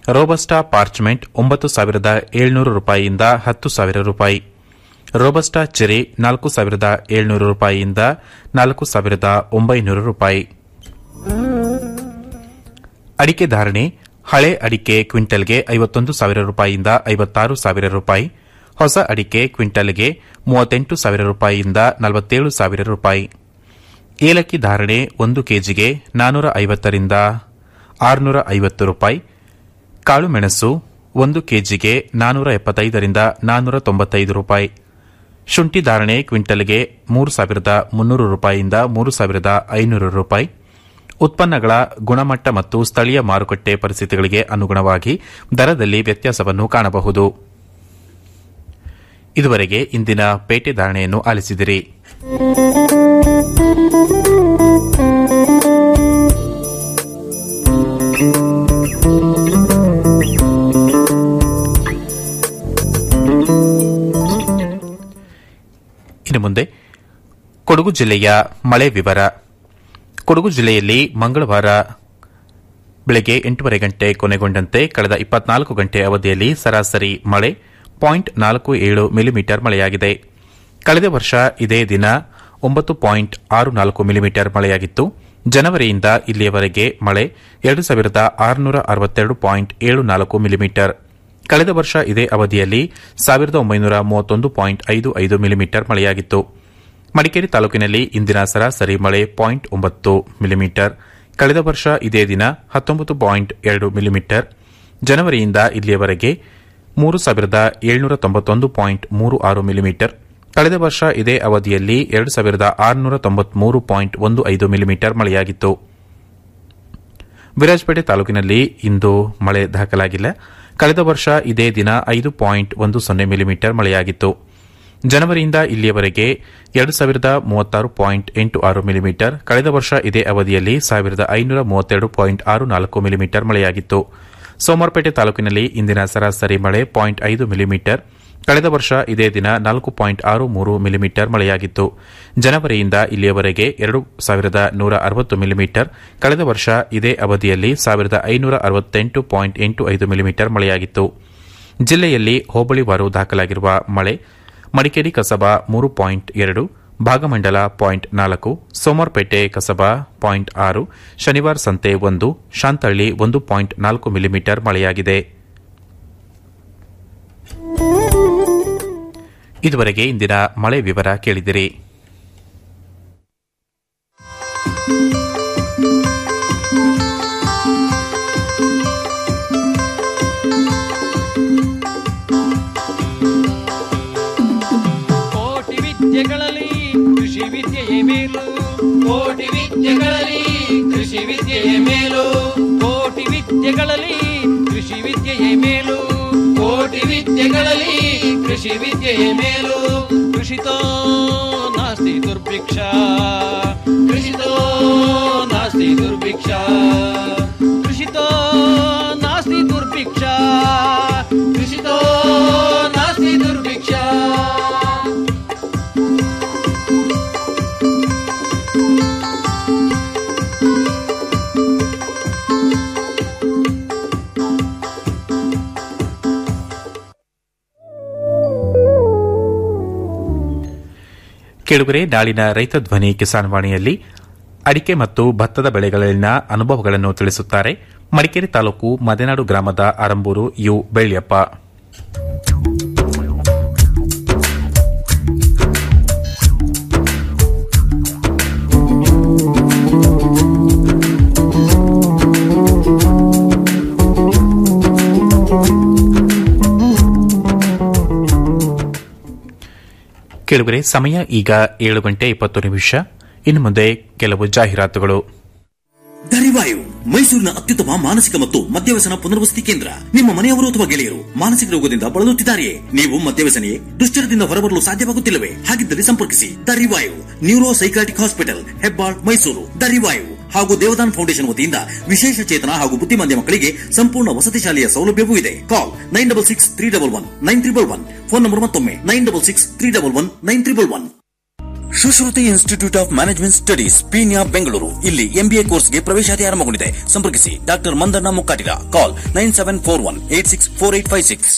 ರೋಬಸ್ಟಾ ಪಾರ್ಚ್ಮೆಂಟ್ ಒಂಬತ್ತು ಸಾವಿರದ ಏಳ್ನೂರು ರೂಪಾಯಿಯಿಂದ ಹತ್ತು ಸಾವಿರ ರೂಪಾಯಿ ರೋಬಸ್ಟಾ ಚೆರಿ ನಾಲ್ಕು ಸಾವಿರದ ಏಳ್ನೂರು ರೂಪಾಯಿಯಿಂದ ನಾಲ್ಕು ಸಾವಿರದ ಒಂಬೈನೂರು ರೂಪಾಯಿ ಅಡಿಕೆ ಧಾರಣೆ ಹಳೆ ಅಡಿಕೆ ಕ್ವಿಂಟಲ್ಗೆ ಐವತ್ತೊಂದು ಸಾವಿರ ರೂಪಾಯಿಯಿಂದ ಐವತ್ತಾರು ಸಾವಿರ ರೂಪಾಯಿ ಹೊಸ ಅಡಿಕೆ ಕ್ವಿಂಟಲ್ಗೆ ಮೂವತ್ತೆಂಟು ಸಾವಿರ ರೂಪಾಯಿಯಿಂದ ನಲವತ್ತೇಳು ಸಾವಿರ ರೂಪಾಯಿ ಏಲಕ್ಕಿ ಧಾರಣೆ ಒಂದು ಕೆಜಿಗೆ ನಾನ್ನೂರ ಐವತ್ತರಿಂದ ಆರುನೂರ ಐವತ್ತು ರೂಪಾಯಿ ಕಾಳುಮೆಣಸು ಒಂದು ಕೆಜಿಗೆ ನಾನ್ನೂರ ಎಪ್ಪತ್ತೈದರಿಂದ ನಾನ್ನೂರ ತೊಂಬತ್ತೈದು ರೂಪಾಯಿ ಶುಂಠಿ ಧಾರಣೆ ಕ್ವಿಂಟಲ್ಗೆ ಮೂರು ಸಾವಿರದ ಮುನ್ನೂರು ರೂಪಾಯಿಯಿಂದ ಮೂರು ಸಾವಿರದ ಐನೂರು ರೂಪಾಯಿ ಉತ್ಪನ್ನಗಳ ಗುಣಮಟ್ಟ ಮತ್ತು ಸ್ಥಳೀಯ ಮಾರುಕಟ್ಟೆ ಪರಿಸ್ಥಿತಿಗಳಿಗೆ ಅನುಗುಣವಾಗಿ ದರದಲ್ಲಿ ವ್ಯತ್ಯಾಸವನ್ನು ಕಾಣಬಹುದು ಇದುವರೆಗೆ ಇಂದಿನ ಪೇಟೆ ಧಾರಣೆಯನ್ನು ಆಲಿಸಿದಿರಿ ಇನ್ನು ಮುಂದೆ ಕೊಡಗು ಜಿಲ್ಲೆಯ ಮಳೆ ವಿವರ ಕೊಡಗು ಜಿಲ್ಲೆಯಲ್ಲಿ ಮಂಗಳವಾರ ಬೆಳಗ್ಗೆ ಎಂಟೂವರೆ ಗಂಟೆ ಕೊನೆಗೊಂಡಂತೆ ಕಳೆದ ಇಪ್ಪತ್ನಾಲ್ಕು ಗಂಟೆ ಅವಧಿಯಲ್ಲಿ ಸರಾಸರಿ ಮಳೆ ಪಾಯಿಂಟ್ ನಾಲ್ಕು ಏಳು ಮಿಲಿಮೀಟರ್ ಮಳೆಯಾಗಿದೆ ಕಳೆದ ವರ್ಷ ಇದೇ ದಿನ ಒಂಬತ್ತು ಪಾಯಿಂಟ್ ಆರು ನಾಲ್ಕು ಮಿಲಿಮೀಟರ್ ಮಳೆಯಾಗಿತ್ತು ಜನವರಿಯಿಂದ ಇಲ್ಲಿಯವರೆಗೆ ಮಳೆ ಎರಡು ಸಾವಿರದ ಆರುನೂರ ಅರವತ್ತೆರಡು ಪಾಯಿಂಟ್ ಏಳು ನಾಲ್ಕು ಮಿಲಿಮೀಟರ್ ಕಳೆದ ವರ್ಷ ಇದೇ ಅವಧಿಯಲ್ಲಿ ಸಾವಿರದ ಒಂಬೈನೂರ ಮೂವತ್ತೊಂದು ಪಾಯಿಂಟ್ ಐದು ಐದು ಮಿಲಿಮೀಟರ್ ಮಳೆಯಾಗಿತ್ತು ಮಡಿಕೇರಿ ತಾಲೂಕಿನಲ್ಲಿ ಇಂದಿನ ಸರಾಸರಿ ಮಳೆ ಪಾಯಿಂಟ್ ಒಂಬತ್ತು ಮಿಲಿಮೀಟರ್ ಕಳೆದ ವರ್ಷ ಇದೇ ದಿನ ಹತ್ತೊಂಬತ್ತು ಪಾಯಿಂಟ್ ಎರಡು ಮಿಲಿಮೀಟರ್ ಜನವರಿಯಿಂದ ಇಲ್ಲಿಯವರೆಗೆ ಮೂರು ಸಾವಿರದ ಏಳ್ನೂರ ತೊಂಬತ್ತೊಂದು ಪಾಯಿಂಟ್ ಮೂರು ಆರು ಮಿಲಿಮೀಟರ್ ಕಳೆದ ವರ್ಷ ಇದೇ ಅವಧಿಯಲ್ಲಿ ಎರಡು ಸಾವಿರದ ಆರುನೂರ ತೊಂಬತ್ಮೂರು ಪಾಯಿಂಟ್ ಒಂದು ಐದು ಮಿಲಿಮೀಟರ್ ಮಳೆಯಾಗಿತ್ತು ವಿರಾಜಪೇಟೆ ತಾಲೂಕಿನಲ್ಲಿ ಇಂದು ಮಳೆ ದಾಖಲಾಗಿಲ್ಲ ಕಳೆದ ವರ್ಷ ಇದೇ ದಿನ ಐದು ಪಾಯಿಂಟ್ ಒಂದು ಸೊನ್ನೆ ಮಿಲಿಮೀಟರ್ ಮಳೆಯಾಗಿತ್ತು ಜನವರಿಯಿಂದ ಇಲ್ಲಿಯವರೆಗೆ ಎರಡು ಸಾವಿರದ ಮೂವತ್ತಾರು ಪಾಯಿಂಟ್ ಎಂಟು ಆರು ಮಿಲಿಮೀಟರ್ ಕಳೆದ ವರ್ಷ ಇದೇ ಅವಧಿಯಲ್ಲಿ ಸಾವಿರದ ಐನೂರ ಮೂವತ್ತೆರಡು ಪಾಯಿಂಟ್ ಆರು ನಾಲ್ಕು ಮಿಲಿಮೀಟರ್ ಮಳೆಯಾಗಿತ್ತು ಸೋಮವಾರಪೇಟೆ ತಾಲೂಕಿನಲ್ಲಿ ಇಂದಿನ ಸರಾಸರಿ ಮಳೆ ಪಾಯಿಂಟ್ ಐದು ಮಿಲಿಮೀಟರ್ ಕಳೆದ ವರ್ಷ ಇದೇ ದಿನ ನಾಲ್ಕು ಪಾಯಿಂಟ್ ಆರು ಮೂರು ಮಿಲಿಮೀಟರ್ ಮಳೆಯಾಗಿತ್ತು ಜನವರಿಯಿಂದ ಇಲ್ಲಿಯವರೆಗೆ ಎರಡು ಸಾವಿರದ ನೂರ ಅರವತ್ತು ಮಿಲಿಮೀಟರ್ ಕಳೆದ ವರ್ಷ ಇದೇ ಅವಧಿಯಲ್ಲಿ ಸಾವಿರದ ಐನೂರ ಅರವತ್ತೆಂಟು ಪಾಯಿಂಟ್ ಎಂಟು ಐದು ಮಿಲಿಮೀಟರ್ ಮಳೆಯಾಗಿತ್ತು ಜಿಲ್ಲೆಯಲ್ಲಿ ಹೋಬಳಿವಾರು ದಾಖಲಾಗಿರುವ ಮಳೆ ಮಡಿಕೇರಿ ಕಸಬಾ ಮೂರು ಪಾಯಿಂಟ್ ಎರಡು ಭಾಗಮಂಡಲ ಪಾಯಿಂಟ್ ನಾಲ್ಕು ಸೋಮವಾರಪೇಟೆ ಕಸಬಾ ಪಾಯಿಂಟ್ ಆರು ಶನಿವಾರ ಸಂತೆ ಒಂದು ಶಾಂತಳ್ಳಿ ಒಂದು ಪಾಯಿಂಟ್ ನಾಲ್ಕು ಮಿಲಿಮೀಟರ್ ಮಳೆಯಾಗಿದೆ ಇದುವರೆಗೆ ಇಂದಿನ ಮಳೆ ವಿವರ ಕೇಳಿದಿರಿ ಕೋಟಿ ವಿದ್ಯೆಗಳಲ್ಲಿ ಕೃಷಿ ವಿದ್ಯೆಯೇ ಮೇಲು ಕೋಟಿ ವಿದ್ಯೆಗಳಲ್ಲಿ ಕೃಷಿ ವಿದ್ಯೆಯೇ ಮೇಲು ಕೋಟಿ ವಿದ್ಯೆಗಳಲ್ಲಿ ಕೃಷಿ ವಿದ್ಯೆಯೇ ಮೇಲು ಕೋಟಿ ವಿದ್ಯೆಗಳಲ್ಲಿ ಕೃಷಿ ವಿದ್ಯೆಯೇ ಮೇಲು ಕೃಷಿತೋ ನಾಸ್ತಿ ದುರ್ಭಿಕ್ಷ ಕೃಷಿತೋ ನಾಸ್ತಿ ದುರ್ಭಿಕ್ಷ ಕೃಷಿತೋ ನಾಸ್ತಿ ದುರ್ಭಿಕ್ಷ ಕೃಷಿತೋ ನಾಸ್ತಿ ದುರ್ಭಿಕ್ಷ ಕೇಳುಗರೆ ನಾಳಿನ ರೈತ ಧ್ವನಿ ಕಿಸಾನ್ ವಾಣಿಯಲ್ಲಿ ಅಡಿಕೆ ಮತ್ತು ಭತ್ತದ ಬೆಳೆಗಳಲ್ಲಿನ ಅನುಭವಗಳನ್ನು ತಿಳಿಸುತ್ತಾರೆ ಮಡಿಕೇರಿ ತಾಲೂಕು ಮದೆನಾಡು ಗ್ರಾಮದ ಅರಂಬೂರು ಯು ಬೆಳ್ಯಪ್ಪ ಕೇಳುಗರೆ ಸಮಯ ಈಗ ಏಳು ಗಂಟೆ ಇಪ್ಪತ್ತು ನಿಮಿಷ ಇನ್ನು ಮುಂದೆ ಕೆಲವು ಜಾಹೀರಾತುಗಳು ದರಿವಾಯು ಮೈಸೂರಿನ ಅತ್ಯುತ್ತಮ ಮಾನಸಿಕ ಮತ್ತು ಮದ್ಯವ್ಯಸನ ಪುನರ್ವಸತಿ ಕೇಂದ್ರ ನಿಮ್ಮ ಮನೆಯವರು ಅಥವಾ ಗೆಳೆಯರು ಮಾನಸಿಕ ರೋಗದಿಂದ ಬಳಲುತ್ತಿದ್ದಾರೆಯೇ ನೀವು ಮದ್ಯವ್ಯಸನೆಯೇ ದುಶ್ಚರದಿಂದ ಹೊರಬರಲು ಸಾಧ್ಯವಾಗುತ್ತಿಲ್ಲವೇ ಹಾಗಿದ್ದಲ್ಲಿ ಸಂಪರ್ಕಿಸಿ ದರಿವಾಯು neuro psychotic hospital Hebbal Mysuru ದರಿವಾಯು ಹಾಗೂ ದೇವದಾನ್ ಫೌಂಡೇಶನ್ ವತಿಯಿಂದ ವಿಶೇಷ ಚೇತನ ಹಾಗೂ ಬುದ್ಧಿಮಾಂದ್ಯ ಮಕ್ಕಳಿಗೆ ಸಂಪೂರ್ಣ ವಸತಿ ಶಾಲೆಯ ಸೌಲಭ್ಯವೂ ಇದೆ call nine double six three double one nine triple one phone number ಮತ್ತೊಮ್ಮೆ nine double six three double one nine triple one Sushruti institute of management studies Peenya Bengaluru ಇಲ್ಲಿ ಎಂಬಿಎ ಕೋರ್ಸ್ಗೆ ಪ್ರವೇಶಾತಿ ಆರಂಭಗೊಂಡಿದೆ ಸಂಪರ್ಕಿಸಿ doctor Mandanna Mukkatila call nine seven four one eight six four eight five six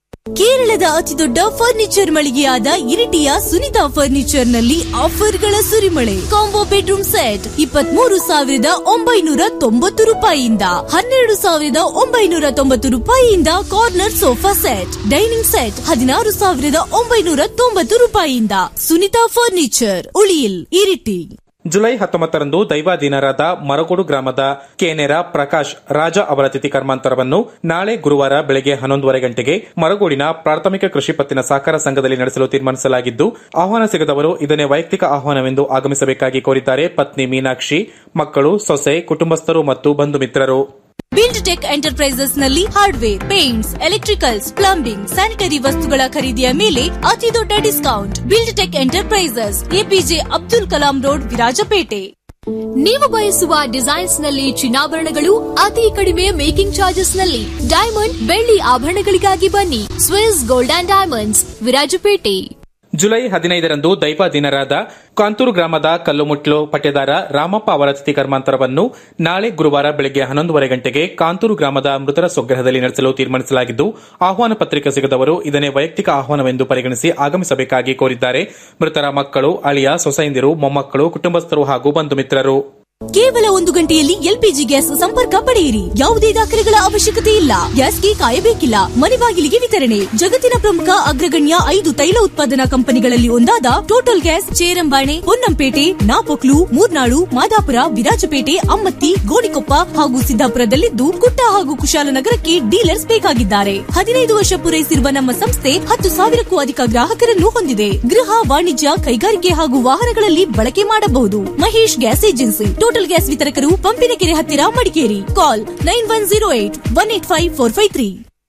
ಕೇರಳದ ಅತಿದೊಡ್ಡ furniture ಮಳಿಗೆಯಾದ ಇರಿಟಿಯ ಸುನಿತಾ ಫರ್ನಿಚರ್ ನಲ್ಲಿ ಆಫರ್ಗಳ ಸುರಿಮಳೆ ಕಾಂಬೋ ಬೆಡ್ರೂಮ್ ಸೆಟ್ ಇಪ್ಪತ್ಮೂರು ಸಾವಿರದ ಒಂಬೈನೂರ ತೊಂಬತ್ತು ರೂಪಾಯಿಯಿಂದ ಹನ್ನೆರಡು ಸಾವಿರದ ಒಂಬೈನೂರ ತೊಂಬತ್ತು ರೂಪಾಯಿಯಿಂದ corner sofa set dining set ಹದಿನಾರು ಸಾವಿರದ ಒಂಬೈನೂರ ತೊಂಬತ್ತು ರೂಪಾಯಿಯಿಂದ ಸುನಿತಾ ಫರ್ನಿಚರ್ ಉಳಿಯಿಲ್ ಇರಿಟಿ ಜುಲೈ ಹತ್ತೊಂಬತ್ತರಂದು ದೈವಾಧೀನರಾದ ಮರಗೋಡು ಗ್ರಾಮದ ಕೇನೆರ ಪ್ರಕಾಶ್ ರಾಜ ಅವರ ತಿಥಿ ಕರ್ಮಾಂತರವನ್ನು ನಾಳೆ ಗುರುವಾರ ಬೆಳಗ್ಗೆ ಹನ್ನೊಂದುವರೆ ಗಂಟೆಗೆ ಮರಗೋಡಿನ ಪ್ರಾಥಮಿಕ ಕೃಷಿ ಪತ್ತಿನ ಸಹಕಾರ ಸಂಘದಲ್ಲಿ ನಡೆಸಲು ತೀರ್ಮಾನಿಸಲಾಗಿದ್ದು ಆಹ್ವಾನ ಸಿಗದವರು ಇದನ್ನೇ ವೈಯಕ್ತಿಕ ಆಹ್ವಾನವೆಂದು ಆಗಮಿಸಬೇಕಾಗಿ ಕೋರಿದ್ದಾರೆ ಪತ್ನಿ ಮೀನಾಕ್ಷಿ ಮಕ್ಕಳು ಸೊಸೆ ಕುಟುಂಬಸ್ಥರು ಮತ್ತು ಬಂಧು ಮಿತ್ರರು ಬಿಲ್ಡ್ ಟೆಕ್ ಎಂಟರ್ಪ್ರೈಸಸ್ ನಲ್ಲಿ hardware paints electricals plumbing sanitary ವಸ್ತುಗಳ ಖರೀದಿಯ ಮೇಲೆ ಅತಿ ದೊಡ್ಡ discount build tech enterprises APJ Abdul Kalam road Virajpet ನೀವು ಬಯಸುವ ಡಿಸೈನ್ಸ್ ನಲ್ಲಿ ಚಿನ್ನಾಭರಣಗಳು ಅತಿ ಕಡಿಮೆ ಮೇಕಿಂಗ್ ಚಾರ್ಜಸ್ ನಲ್ಲಿ ಡೈಮಂಡ್ ಬೆಳ್ಳಿ ಆಭರಣಗಳಿಗಾಗಿ ಬನ್ನಿ Swiss gold and diamonds Virajpet July ಹದಿನೈದರಂದು ದೈವಾಧೀನರಾದ ಕಾಂತೂರು ಗ್ರಾಮದ ಕಲ್ಲುಮುಟ್ಲು ಪಟ್ಟೆದಾರ ರಾಮಪ್ಪ ಅವರ ತಿಥಿ ಕರ್ಮಾಂತರವನ್ನು ನಾಳೆ ಗುರುವಾರ ಬೆಳಗ್ಗೆ ಹನ್ನೊಂದುವರೆ ಗಂಟೆಗೆ ಕಾಂತೂರು ಗ್ರಾಮದ ಮೃತರ ಸ್ವಗ್ರಹದಲ್ಲಿ ನಡೆಸಲು ತೀರ್ಮಾನಿಸಲಾಗಿದ್ದು ಆಹ್ವಾನ ಪತ್ರಿಕೆ ಸಿಗದವರು ಇದನ್ನೇ ವೈಯಕ್ತಿಕ ಆಹ್ವಾನವೆಂದು ಪರಿಗಣಿಸಿ ಆಗಮಿಸಬೇಕಾಗಿ ಕೋರಿದ್ದಾರೆ ಮೃತರ ಮಕ್ಕಳು ಅಳಿಯ ಸೊಸೈಂದಿರು ಮೊಮ್ಮಕ್ಕಳು ಕುಟುಂಬಸ್ಥರು ಹಾಗೂ ಬಂಧು ಮಿತ್ರರು ಕೇವಲ ಒಂದು ಗಂಟೆಯಲ್ಲಿ ಎಲ್ಪಿಜಿ ಗ್ಯಾಸ್ ಸಂಪರ್ಕ ಪಡೆಯಿರಿ ಯಾವುದೇ ದಾಖಲೆಗಳ ಅವಶ್ಯಕತೆ ಇಲ್ಲ ಗ್ಯಾಸ್ಗೆ ಕಾಯಬೇಕಿಲ್ಲ ಮನೆ ಬಾಗಿಲಿಗೆ ವಿತರಣೆ ಜಗತ್ತಿನ ಪ್ರಮುಖ ಅಗ್ರಗಣ್ಯ ಐದು ತೈಲ ಉತ್ಪಾದನಾ ಕಂಪನಿಗಳಲ್ಲಿ ಒಂದಾದ ಟೋಟಲ್ ಗ್ಯಾಸ್ ಚೇರಂಬಾಣೆ ಪೊನ್ನಂಪೇಟೆ ನಾಪೊಕ್ಲು ಮೂರ್ನಾಳು ಮಾದಾಪುರ ವಿರಾಜಪೇಟೆ ಅಮ್ಮತ್ತಿ ಗೋಣಿಕೊಪ್ಪ ಹಾಗೂ ಸಿದ್ದಾಪುರದಲ್ಲಿದ್ದು ಕುಟ್ಟ ಹಾಗೂ ಕುಶಾಲನಗರಕ್ಕೆ ಡೀಲರ್ಸ್ ಬೇಕಾಗಿದ್ದಾರೆ ಹದಿನೈದು ವರ್ಷ ಪೂರೈಸಿರುವ ನಮ್ಮ ಸಂಸ್ಥೆ ಹತ್ತು ಸಾವಿರಕ್ಕೂ ಅಧಿಕ ಗ್ರಾಹಕರನ್ನು ಹೊಂದಿದೆ ಗೃಹ ವಾಣಿಜ್ಯ ಕೈಗಾರಿಕೆ ಹಾಗೂ ವಾಹನಗಳಲ್ಲಿ ಬಳಕೆ ಮಾಡಬಹುದು Mahesh gas agency total gas ವಿತರಕರು ಪಂಪಿನಕೆರೆ ಹತ್ತಿರ Madikeri call nine one zero eight one eight five four five three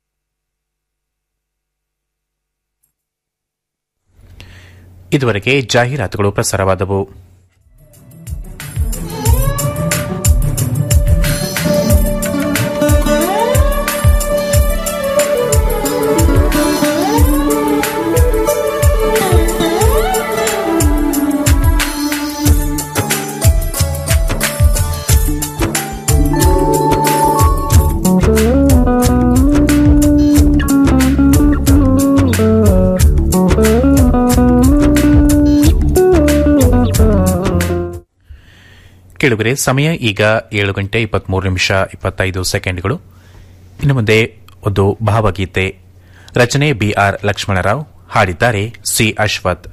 ಇದುವರೆಗೆ ಜಾಹೀರಾತುಗಳು ಪ್ರಸಾರವಾದವು ಕೇಳುಗರೆ ಸಮಯ ಈಗ ಏಳು ಗಂಟೆ ಇಪ್ಪತ್ಮೂರು ನಿಮಿಷ ಇಪ್ಪತ್ತೈದು ಸೆಕೆಂಡ್ಗಳು ಇನ್ನು ಮುಂದೆ ಒಂದು ಭಾವಗೀತೆ ರಚನೆ ಬಿಆರ್ ಲಕ್ಷ್ಮಣರಾವ್ ಹಾಡಿದ್ದಾರೆ ಸಿ ಅಶ್ವಥ್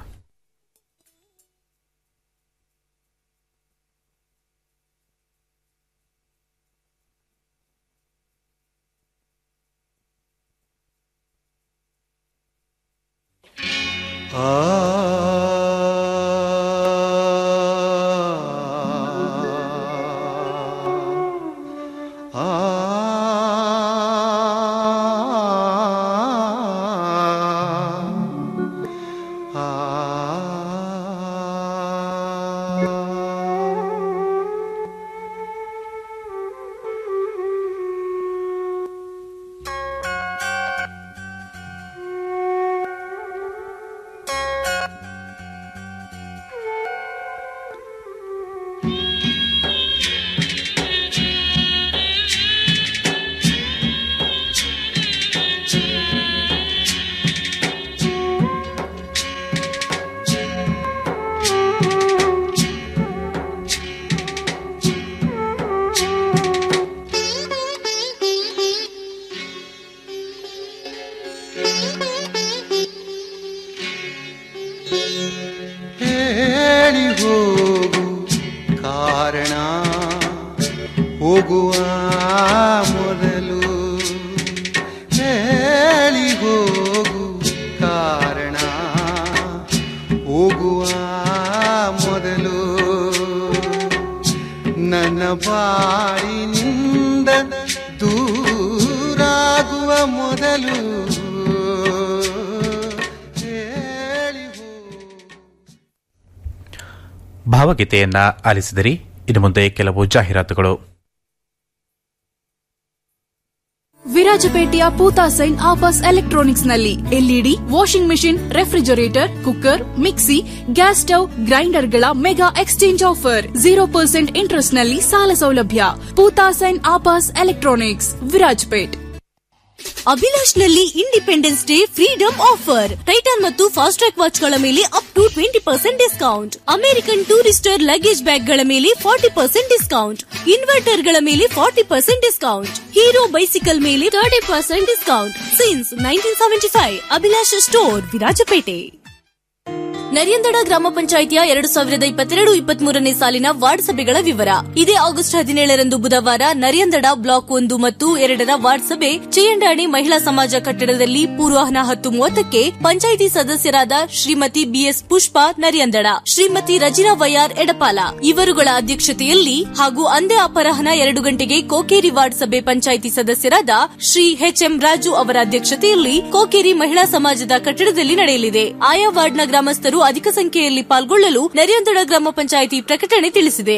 ಹೇಳಿ ಹೋಗು ಕಾರಣ ಹೋಗುವ ಮೊದಲು ಹೇಳಿ ಹೋಗು ಕಾರಣ ಹೋಗುವ ಮೊದಲು ನನ್ನ ಬಾಳಿನಿಂದ ದೂರಾಗುವ ಮೊದಲು ಹೇಳಿ ಭಾವಗೀತೆಯನ್ನ ಆಲಿಸಿದಿರಿ ಇನ್ನು ಮುಂದೆ ಕೆಲವು ಜಾಹೀರಾತುಗಳು ವಿರಾಜ ವಿರಾಜಪೇಟೆಯ ಪೂತಾಸೈನ್ ಆಪಾಸ್ ಎಲೆಕ್ಟ್ರಾನಿಕ್ಸ್ ನಲ್ಲಿ LED washing machine refrigerator cooker mixie gas stove ಗ್ರೈಂಡರ್ಗಳ mega exchange offer zero percent interest ನಲ್ಲಿ ಸಾಲ ಸೌಲಭ್ಯ ಪೂತಾಸೈನ್ ಆಪಾಸ್ ಎಲೆಕ್ಟ್ರಾನಿಕ್ಸ್ ವಿರಾಜಪೇಟ್ ಅಭಿಲಾಷ್ ನಲ್ಲಿ independence day freedom offer Titan ಮತ್ತು ಫಾಸ್ಟ್ ಟ್ರ್ಯಾಕ್ ವಾಚ್ ಗಳ ಮೇಲೆ up to twenty percent discount American Tourister luggage bag ಗಳ ಮೇಲೆ ಫಾರ್ಟಿ ಪರ್ಸೆಂಟ್ ಡಿಸ್ಕೌಂಟ್ ಇನ್ವರ್ಟರ್ ಗಳ ಮೇಲೆ forty percent discount Hero bicycle ಮೇಲೆ thirty percent discount since nineteen seventy five Abhilash store Virajpet Nariyandada ಗ್ರಾಮ ಪಂಚಾಯಿತಿಯ ಎರಡು ಸಾವಿರದ ಇಪ್ಪತ್ತೆರಡು ಇಪ್ಪತ್ಮೂರನೇ ಸಾಲಿನ ವಾರ್ಡ್ ಸಭೆಗಳ ವಿವರ ಇದೇ ಆಗಸ್ಟ್ ಹದಿನೇಳರಂದು ಬುಧವಾರ ನರಿಯಂದಡ ಬ್ಲಾಕ್ ಒಂದು ಮತ್ತು ಎರಡರ ವಾರ್ಡ್ ಸಭೆ ಚೇಯಂಡಾಣಿ ಮಹಿಳಾ ಸಮಾಜ ಕಟ್ಟಡದಲ್ಲಿ ಪೂರ್ವಾಹ್ನ ಹತ್ತು ಮೂವತ್ತಕ್ಕೆ ಪಂಚಾಯಿತಿ ಸದಸ್ಯರಾದ ಶ್ರೀಮತಿ ಬಿಎಸ್ ಪುಷ್ಪ ನರಿಯಂದಡ ಶ್ರೀಮತಿ ರಜಿನಾ ವೈಆರ್ ಎಡಪಾಲ ಇವರುಗಳ ಅಧ್ಯಕ್ಷತೆಯಲ್ಲಿ ಹಾಗೂ ಅಂದೇ ಅಪರಾಹ್ನ ಎರಡು ಗಂಟೆಗೆ ಕೋಕೇರಿ ವಾರ್ಡ್ ಸಭೆ ಪಂಚಾಯಿತಿ ಸದಸ್ಯರಾದ ಶ್ರೀ ಎಚ್ಎಂ ರಾಜು ಅವರ ಅಧ್ಯಕ್ಷತೆಯಲ್ಲಿ ಕೋಕೇರಿ ಮಹಿಳಾ ಸಮಾಜದ ಕಟ್ಟಡದಲ್ಲಿ ನಡೆಯಲಿದೆ ಆಯಾ ವಾರ್ಡ್ನ ಗ್ರಾಮಸ್ಥರು ಅಧಿಕ ಸಂಖ್ಯೆಯಲ್ಲಿ ಪಾಲ್ಗೊಳ್ಳಲು ನರಿಯಂದಡ ಗ್ರಾಮ ಪಂಚಾಯಿತಿ ಪ್ರಕಟಣೆ ತಿಳಿಸಿದೆ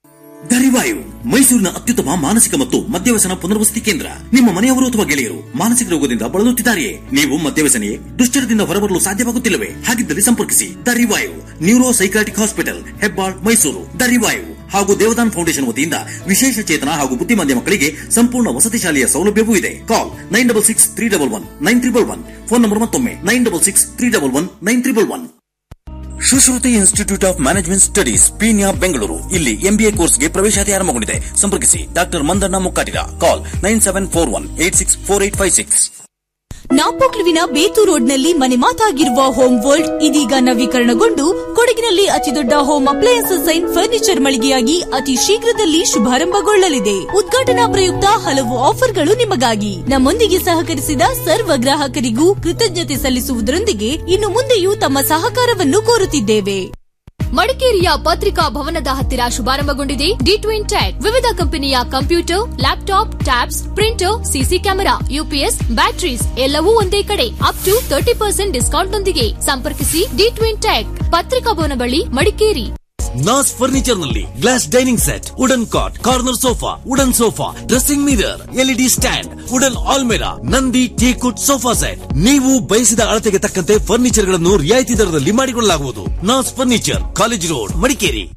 ದರಿವಾಯು ಮೈಸೂರಿನ ಅತ್ಯುತ್ತಮ ಮಾನಸಿಕ ಮತ್ತು ಮದ್ಯವ್ಯಸನ ಪುನರ್ವಸತಿ ಕೇಂದ್ರ ನಿಮ್ಮ ಮನೆಯವರು ಅಥವಾ ಗೆಳೆಯರು ಮಾನಸಿಕ ರೋಗದಿಂದ ಬಳಲುತ್ತಿದ್ದಾರೆಯೇ ನೀವು ಮದ್ಯವ್ಯಸನೆಯೇ ದುಶ್ಚರದಿಂದ ಹೊರಬರಲು ಸಾಧ್ಯವಾಗುತ್ತಿಲ್ಲವೇ ಹಾಗಿದ್ದಲ್ಲಿ ಸಂಪರ್ಕಿಸಿ ದರಿವಾಯು neuro psychotic hospital Hebbal Mysuru ದರಿವಾಯು ಹಾಗೂ ದೇವದಾನ್ ಫೌಂಡೇಶನ್ ವತಿಯಿಂದ ವಿಶೇಷ ಚೇತನ ಹಾಗೂ ಬುದ್ಧಿಮಾಂದ್ಯ ಮಕ್ಕಳಿಗೆ ಸಂಪೂರ್ಣ ವಸತಿ ಶಾಲೆಯ ಸೌಲಭ್ಯವೂ ಇದೆ call nine double six three double one nine triple one phone number ಮತ್ತೊಮ್ಮೆ nine double six three double one nine triple one Sushruti institute of management studies Peenya Bengaluru ಇಲ್ಲಿ ಎಂಬಿಎ ಕೋರ್ಸ್ಗೆ ಪ್ರವೇಶಾತಿ ಆರಂಭಗೊಂಡಿದೆ ಸಂಪರ್ಕಿಸಿ doctor Mandanna Mukkatira call nine seven four one eight six four eight five six ನಾಪೋಕ್ಲುವಿನ ಬೇತು ರೋಡ್ನಲ್ಲಿ ಮನೆ ಮಾತಾಗಿರುವ ಹೋಮ್ ವರ್ಲ್ಡ್ ಇದೀಗ ನವೀಕರಣಗೊಂಡು ಕೊಡಗಿನಲ್ಲಿ ಅತಿದೊಡ್ಡ ಹೋಮ್ ಅಪ್ಲಯನ್ಸಸ್ ಅಂಡ್ ಫರ್ನಿಚರ್ ಮಳಿಗೆಯಾಗಿ ಅತಿ ಶೀಘ್ರದಲ್ಲಿ ಶುಭಾರಂಭಗೊಳ್ಳಲಿದೆ ಉದ್ಘಾಟನಾ ಪ್ರಯುಕ್ತ ಹಲವು ಆಫರ್ಗಳು ನಿಮಗಾಗಿ ನಮ್ಮೊಂದಿಗೆ ಸಹಕರಿಸಿದ ಸರ್ವ ಗ್ರಾಹಕರಿಗೂ ಕೃತಜ್ಞತೆ ಸಲ್ಲಿಸುವುದರೊಂದಿಗೆ ಇನ್ನು ಮುಂದೆಯೂ ತಮ್ಮ ಸಹಕಾರವನ್ನು ಕೋರುತ್ತಿದ್ದೇವೆ ಮಡಿಕೇರಿಯ ಪತ್ರಿಕಾ ಭವನದ ಹತ್ತಿರ ಶುಭಾರಂಭಗೊಂಡಿದೆ ಡಿ ಟ್ವಿನ್ ಟ್ಯಾಕ್ ವಿವಿಧ ಕಂಪನಿಯ computer laptop tabs printer CC camera UPS batteries ಎಲ್ಲವೂ ಒಂದೇ ಕಡೆ up to thirty percent discount ನೊಂದಿಗೆ ಸಂಪರ್ಕಿಸಿ ಡಿ ಟ್ವಿನ್ ಟ್ಯಾಕ್ ಪತ್ರಿಕಾ ಭವನ ಬಳಿ ಮಡಿಕೇರಿ ನಾಸ್ ಫರ್ನಿಚರ್ ನಲ್ಲಿ glass dining set wooden cot corner sofa wooden sofa dressing mirror LED stand wooden ಆಲ್ಮೆರಾ ನಂದಿ ಟೀಕುಡ್ ಸೋಫಾ ಸೆಟ್ ನೀವು ಬಯಸಿದ ಅಳತೆಗೆ ತಕ್ಕಂತೆ ಫರ್ನಿಚರ್ ಗಳನ್ನು ರಿಯಾಯಿತಿ ದರದಲ್ಲಿ ಮಾಡಿಕೊಳ್ಳಲಾಗುವುದು Naz furniture college road Madikeri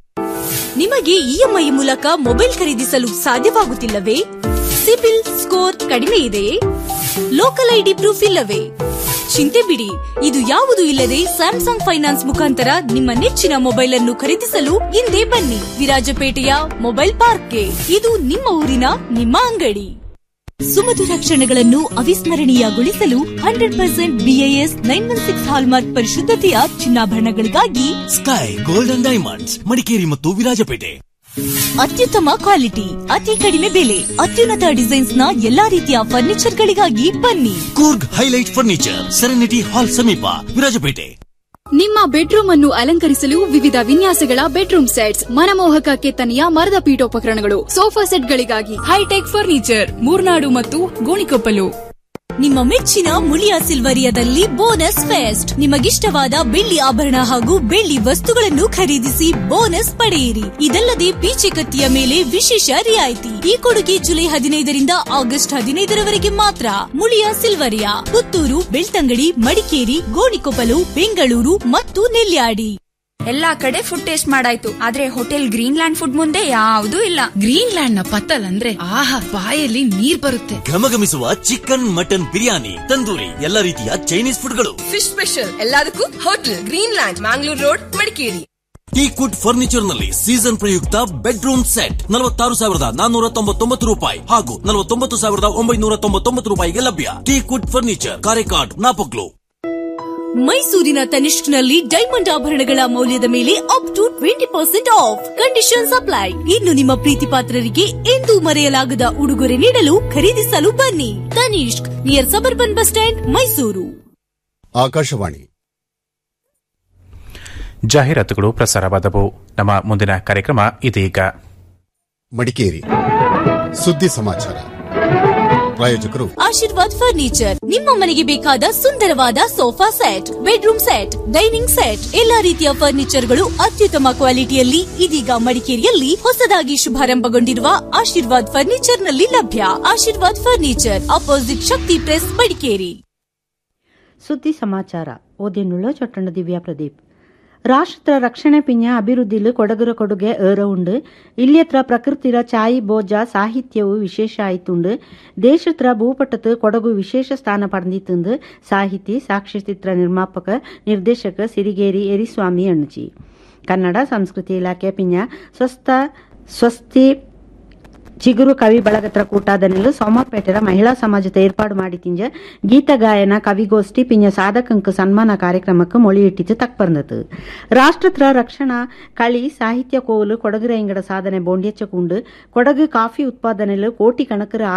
ನಿಮಗೆ ಇಎಂಐ ಮೂಲಕ ಮೊಬೈಲ್ ಖರೀದಿಸಲು ಸಾಧ್ಯವಾಗುತ್ತಿಲ್ಲವೇ ಸಿಬಿಲ್ ಸ್ಕೋರ್ ಕಡಿಮೆ ಇದೆಯೇ ಲೋಕಲ್ ಐಡಿ ಪ್ರೂಫ್ ಇಲ್ಲವೇ ಚಿಂತೆ ಬಿಡಿ ಇದು ಯಾವುದು ಇಲ್ಲದೆ ಸ್ಯಾಮ್ಸಂಗ್ ಫೈನಾನ್ಸ್ ಮುಖಾಂತರ ನಿಮ್ಮ ನೆಚ್ಚಿನ ಮೊಬೈಲ್ ಅನ್ನು ಖರೀದಿಸಲು ಹಿಂದೆ ಬನ್ನಿ ವಿರಾಜಪೇಟೆಯ ಮೊಬೈಲ್ ಪಾರ್ಕ್ಗೆ ಇದು ನಿಮ್ಮ ಊರಿನ ನಿಮ್ಮ ಅಂಗಡಿ ಸುಮಧುರ ಕ್ಷಣಗಳನ್ನು ಅವಿಸ್ಮರಣೀಯಗೊಳಿಸಲು hundred percent BIS nine one six hallmark ಪರಿಶುದ್ಧತೆಯ ಚಿನ್ನಾಭರಣಗಳಿಗಾಗಿ ಸ್ಕೈ ಗೋಲ್ಡನ್ ಡೈಮಂಡ್ಸ್ ಮಡಿಕೇರಿ ಮತ್ತು ವಿರಾಜಪೇಟೆ ಅತ್ಯುತ್ತಮ ಕ್ವಾಲಿಟಿ ಅತಿ ಕಡಿಮೆ ಬೆಲೆ ಅತ್ಯುನ್ನತ ಡಿಸೈನ್ಸ್ ನ ಎಲ್ಲಾ ರೀತಿಯ ಫರ್ನಿಚರ್ ಗಳಿಗಾಗಿ ಬನ್ನಿ Coorg highlight furniture serenity hall ಸಮೀಪ ವಿರಾಜಪೇಟೆ ನಿಮ್ಮ ಬೆಡ್ರೂಮ್ ಅನ್ನು ಅಲಂಕರಿಸಲು ವಿವಿಧ ವಿನ್ಯಾಸಗಳ ಬೆಡ್ರೂಮ್ ಸೆಟ್ಸ್ ಮನಮೋಹಕ ಕೆತ್ತನೆಯ ಮರದ ಪೀಠೋಪಕರಣಗಳು ಸೋಫಾ ಸೆಟ್ಗಳಿಗಾಗಿ ಹೈಟೆಕ್ ಫರ್ನಿಚರ್ ಮೂರ್ನಾಡು ಮತ್ತು ಗೋಣಿಕೊಪ್ಪಲು ನಿಮ್ಮ ಮೆಚ್ಚಿನ ಮುಳಿಯ ಸಿಲ್ವರಿಯಾದಲ್ಲಿ ಬೋನಸ್ ಫೆಸ್ಟ್ ನಿಮಗಿಷ್ಟವಾದ ಬೆಳ್ಳಿ ಆಭರಣ ಹಾಗೂ ಬೆಳ್ಳಿ ವಸ್ತುಗಳನ್ನು ಖರೀದಿಸಿ ಬೋನಸ್ ಪಡೆಯಿರಿ ಇದಲ್ಲದೆ ಪೀಚೆ ಕತ್ತಿಯ ಮೇಲೆ ವಿಶೇಷ ರಿಯಾಯಿತಿ ಈ ಕೊಡುಗೆ ಜುಲೈ ಹದಿನೈದರಿಂದ ಆಗಸ್ಟ್ ಹದಿನೈದರವರೆಗೆ ಮಾತ್ರ ಮುಳಿಯ ಸಿಲ್ವರಿಯಾ ಪುತ್ತೂರು ಬೆಳ್ತಂಗಡಿ ಮಡಿಕೇರಿ ಗೋಣಿಕೊಪ್ಪಲು ಬೆಂಗಳೂರು ಮತ್ತು ನೆಲ್ಯಾಡಿ ಎಲ್ಲಾ ಕಡೆ ಫುಡ್ ಟೇಸ್ಟ್ ಮಾಡಾಯ್ತು ಆದ್ರೆ ಹೋಟೆಲ್ ಗ್ರೀನ್ ಲ್ಯಾಂಡ್ ಫುಡ್ ಮುಂದೆ ಯಾವ್ದೂ ಇಲ್ಲ ಗ್ರೀನ್ ಲ್ಯಾಂಡ್ ನ ಪತ್ತಲ್ ಅಂದ್ರೆ ಆಹಾ ಬಾಯಲ್ಲಿ ನೀರ್ ಬರುತ್ತೆ ಘಮಘಮಿಸುವ ಚಿಕನ್ ಮಟನ್ ಬಿರಿಯಾನಿ ತಂದೂರಿ ಎಲ್ಲ ರೀತಿಯ ಚೈನೀಸ್ ಫುಡ್ಗಳು ಫಿಶ್ ಸ್ಪೆಷಲ್ ಎಲ್ಲದಕ್ಕೂ hotel green land Mangalore road Madikeri teakwood furniture ನಲ್ಲಿ ಸೀಸನ್ ಪ್ರಯುಕ್ತ ಬೆಡ್ರೂಮ್ ಸೆಟ್ ನಲವತ್ತಾರು ಸಾವಿರದ ನಾನ್ನೂರ ತೊಂಬತ್ತೊಂಬತ್ತು ರೂಪಾಯಿ ಹಾಗೂ ನಲವತ್ತೊಂಬತ್ತು ಸಾವಿರದ ಒಂಬೈನೂರ ತೊಂಬತ್ತೊಂಬತ್ತು ರೂಪಾಯಿಗೆ ಲಭ್ಯ ಟೀ ಕುಡ್ ಫರ್ನಿಚರ್ ಕಾರೆಕಾಡ್ ನಾಪಕ್ಲು ಮೈಸೂರಿನ ತನಿಷ್ಕ್ನಲ್ಲಿ ಡೈಮಂಡ್ ಆಭರಣಗಳ ಮೌಲ್ಯದ ಮೇಲೆ up to twenty percent off condition apply ಇನ್ನು ನಿಮ್ಮ ಪ್ರೀತಿ ಪಾತ್ರರಿಗೆ ಎಂದೂ ಮರೆಯಲಾಗದ ಉಡುಗೊರೆ ನೀಡಲು ಖರೀದಿಸಲು ಬನ್ನಿ Tanishq near suburban bus stand Mysuru Akashvani ಜಾಹೀರಾತುಗಳು ಪ್ರಸಾರವಾದವು ನಮ್ಮ ಮುಂದಿನ ಕಾರ್ಯಕ್ರಮ ಇದೀಗ ಮಡಿಕೇರಿ ಸುದ್ದಿ ಸಮಾಚಾರ ಪ್ರಾಯೋಜಕರು ಆಶೀರ್ವಾದ್ ಫರ್ನಿಚರ್ ನಿಮ್ಮ ಮನೆಗೆ ಬೇಕಾದ ಸುಂದರವಾದ sofa set bedroom set dining set ಎಲ್ಲಾ ರೀತಿಯ ಫರ್ನಿಚರ್ಗಳು ಅತ್ಯುತ್ತಮ ಕ್ವಾಲಿಟಿಯಲ್ಲಿ ಇದೀಗ ಮಡಿಕೇರಿಯಲ್ಲಿ ಹೊಸದಾಗಿ ಶುಭಾರಂಭಗೊಂಡಿರುವ ಆಶೀರ್ವಾದ್ ಫರ್ನಿಚರ್ ನಲ್ಲಿ ಲಭ್ಯ Ashirvad furniture opposite Shakti press Madikeri ಸುದ್ದಿ ಸಮಾಚಾರ ಓದಿನುಳ್ಳ ಚೊಟ್ಟಣ ದಿವ್ಯಾ ಪ್ರದೀಪ್ ರಾಷ್ಟ್ರ ರಕ್ಷಣೆ ಪಿಂಜ ಅಭಿವೃದ್ಧಿಲು ಕೊಡಗುರ ಕೊಡುಗೆ ಏರ ಉಂಡು ಇಲ್ಯತ್ರ ಪ್ರಕೃತಿರ ಚಾಯಿ ಬೋಜ ಸಾಹಿತ್ಯವು ವಿಶೇಷ ಆಯ್ತುಂಡು ದೇಶತ್ರ ಭೂಪಟತ್ ಕೊಡಗು ವಿಶೇಷ ಸ್ಥಾನ ಪಡೆದಿತ್ತುಂದು ಸಾಹಿತಿ ಸಾಕ್ಷ್ಯಚಿತ್ರ ನಿರ್ಮಾಪಕ ನಿರ್ದೇಶಕ ಸಿರಿಗೇರಿ ಎರಿಸ್ವಾಮಿ ಅಣ್ಣಚಿ ಕನ್ನಡ ಸಂಸ್ಕೃತಿ ಇಲಾಖೆ ಪಿಂಜ ಸ್ವಸ್ಥ ಸ್ವಸ್ತಿ ಚಿಗುರು ಕವಿ ಬಳಗತ್ರ ಕೂಟಾದನೆಲು ಸೋಮಪೇಟೆರ ಮಹಿಳಾ ಸಮಾಜದ ಏರ್ಪಾಡು ಮಾಡಿ ತಿಂಜ ಗೀತ ಗಾಯನ ಕವಿಗೋಷ್ಠಿ ಪಿಂಜ ಸಾಧಕಂಕ ಸನ್ಮಾನ ಕಾರ್ಯಕ್ರಮಕ್ಕೆ ಮೊಳಿ ಇಟ್ಟಿತು ತಕ್ಪರ್ನತು ರಾಷ್ಟ್ರತ್ರ ರಕ್ಷಣಾ ಕಳಿ ಸಾಹಿತ್ಯ ಕೋಲು ಕೊಡಗು ಇಂಗಡ ಸಾಧನೆ ಬೋಂಡ್ಯಚ್ಚ ಕುಂಡು ಕೊಡಗು ಕಾಫಿ ಉತ್ಪಾದನೆಲು ಕೋಟಿ ಕಣಕರ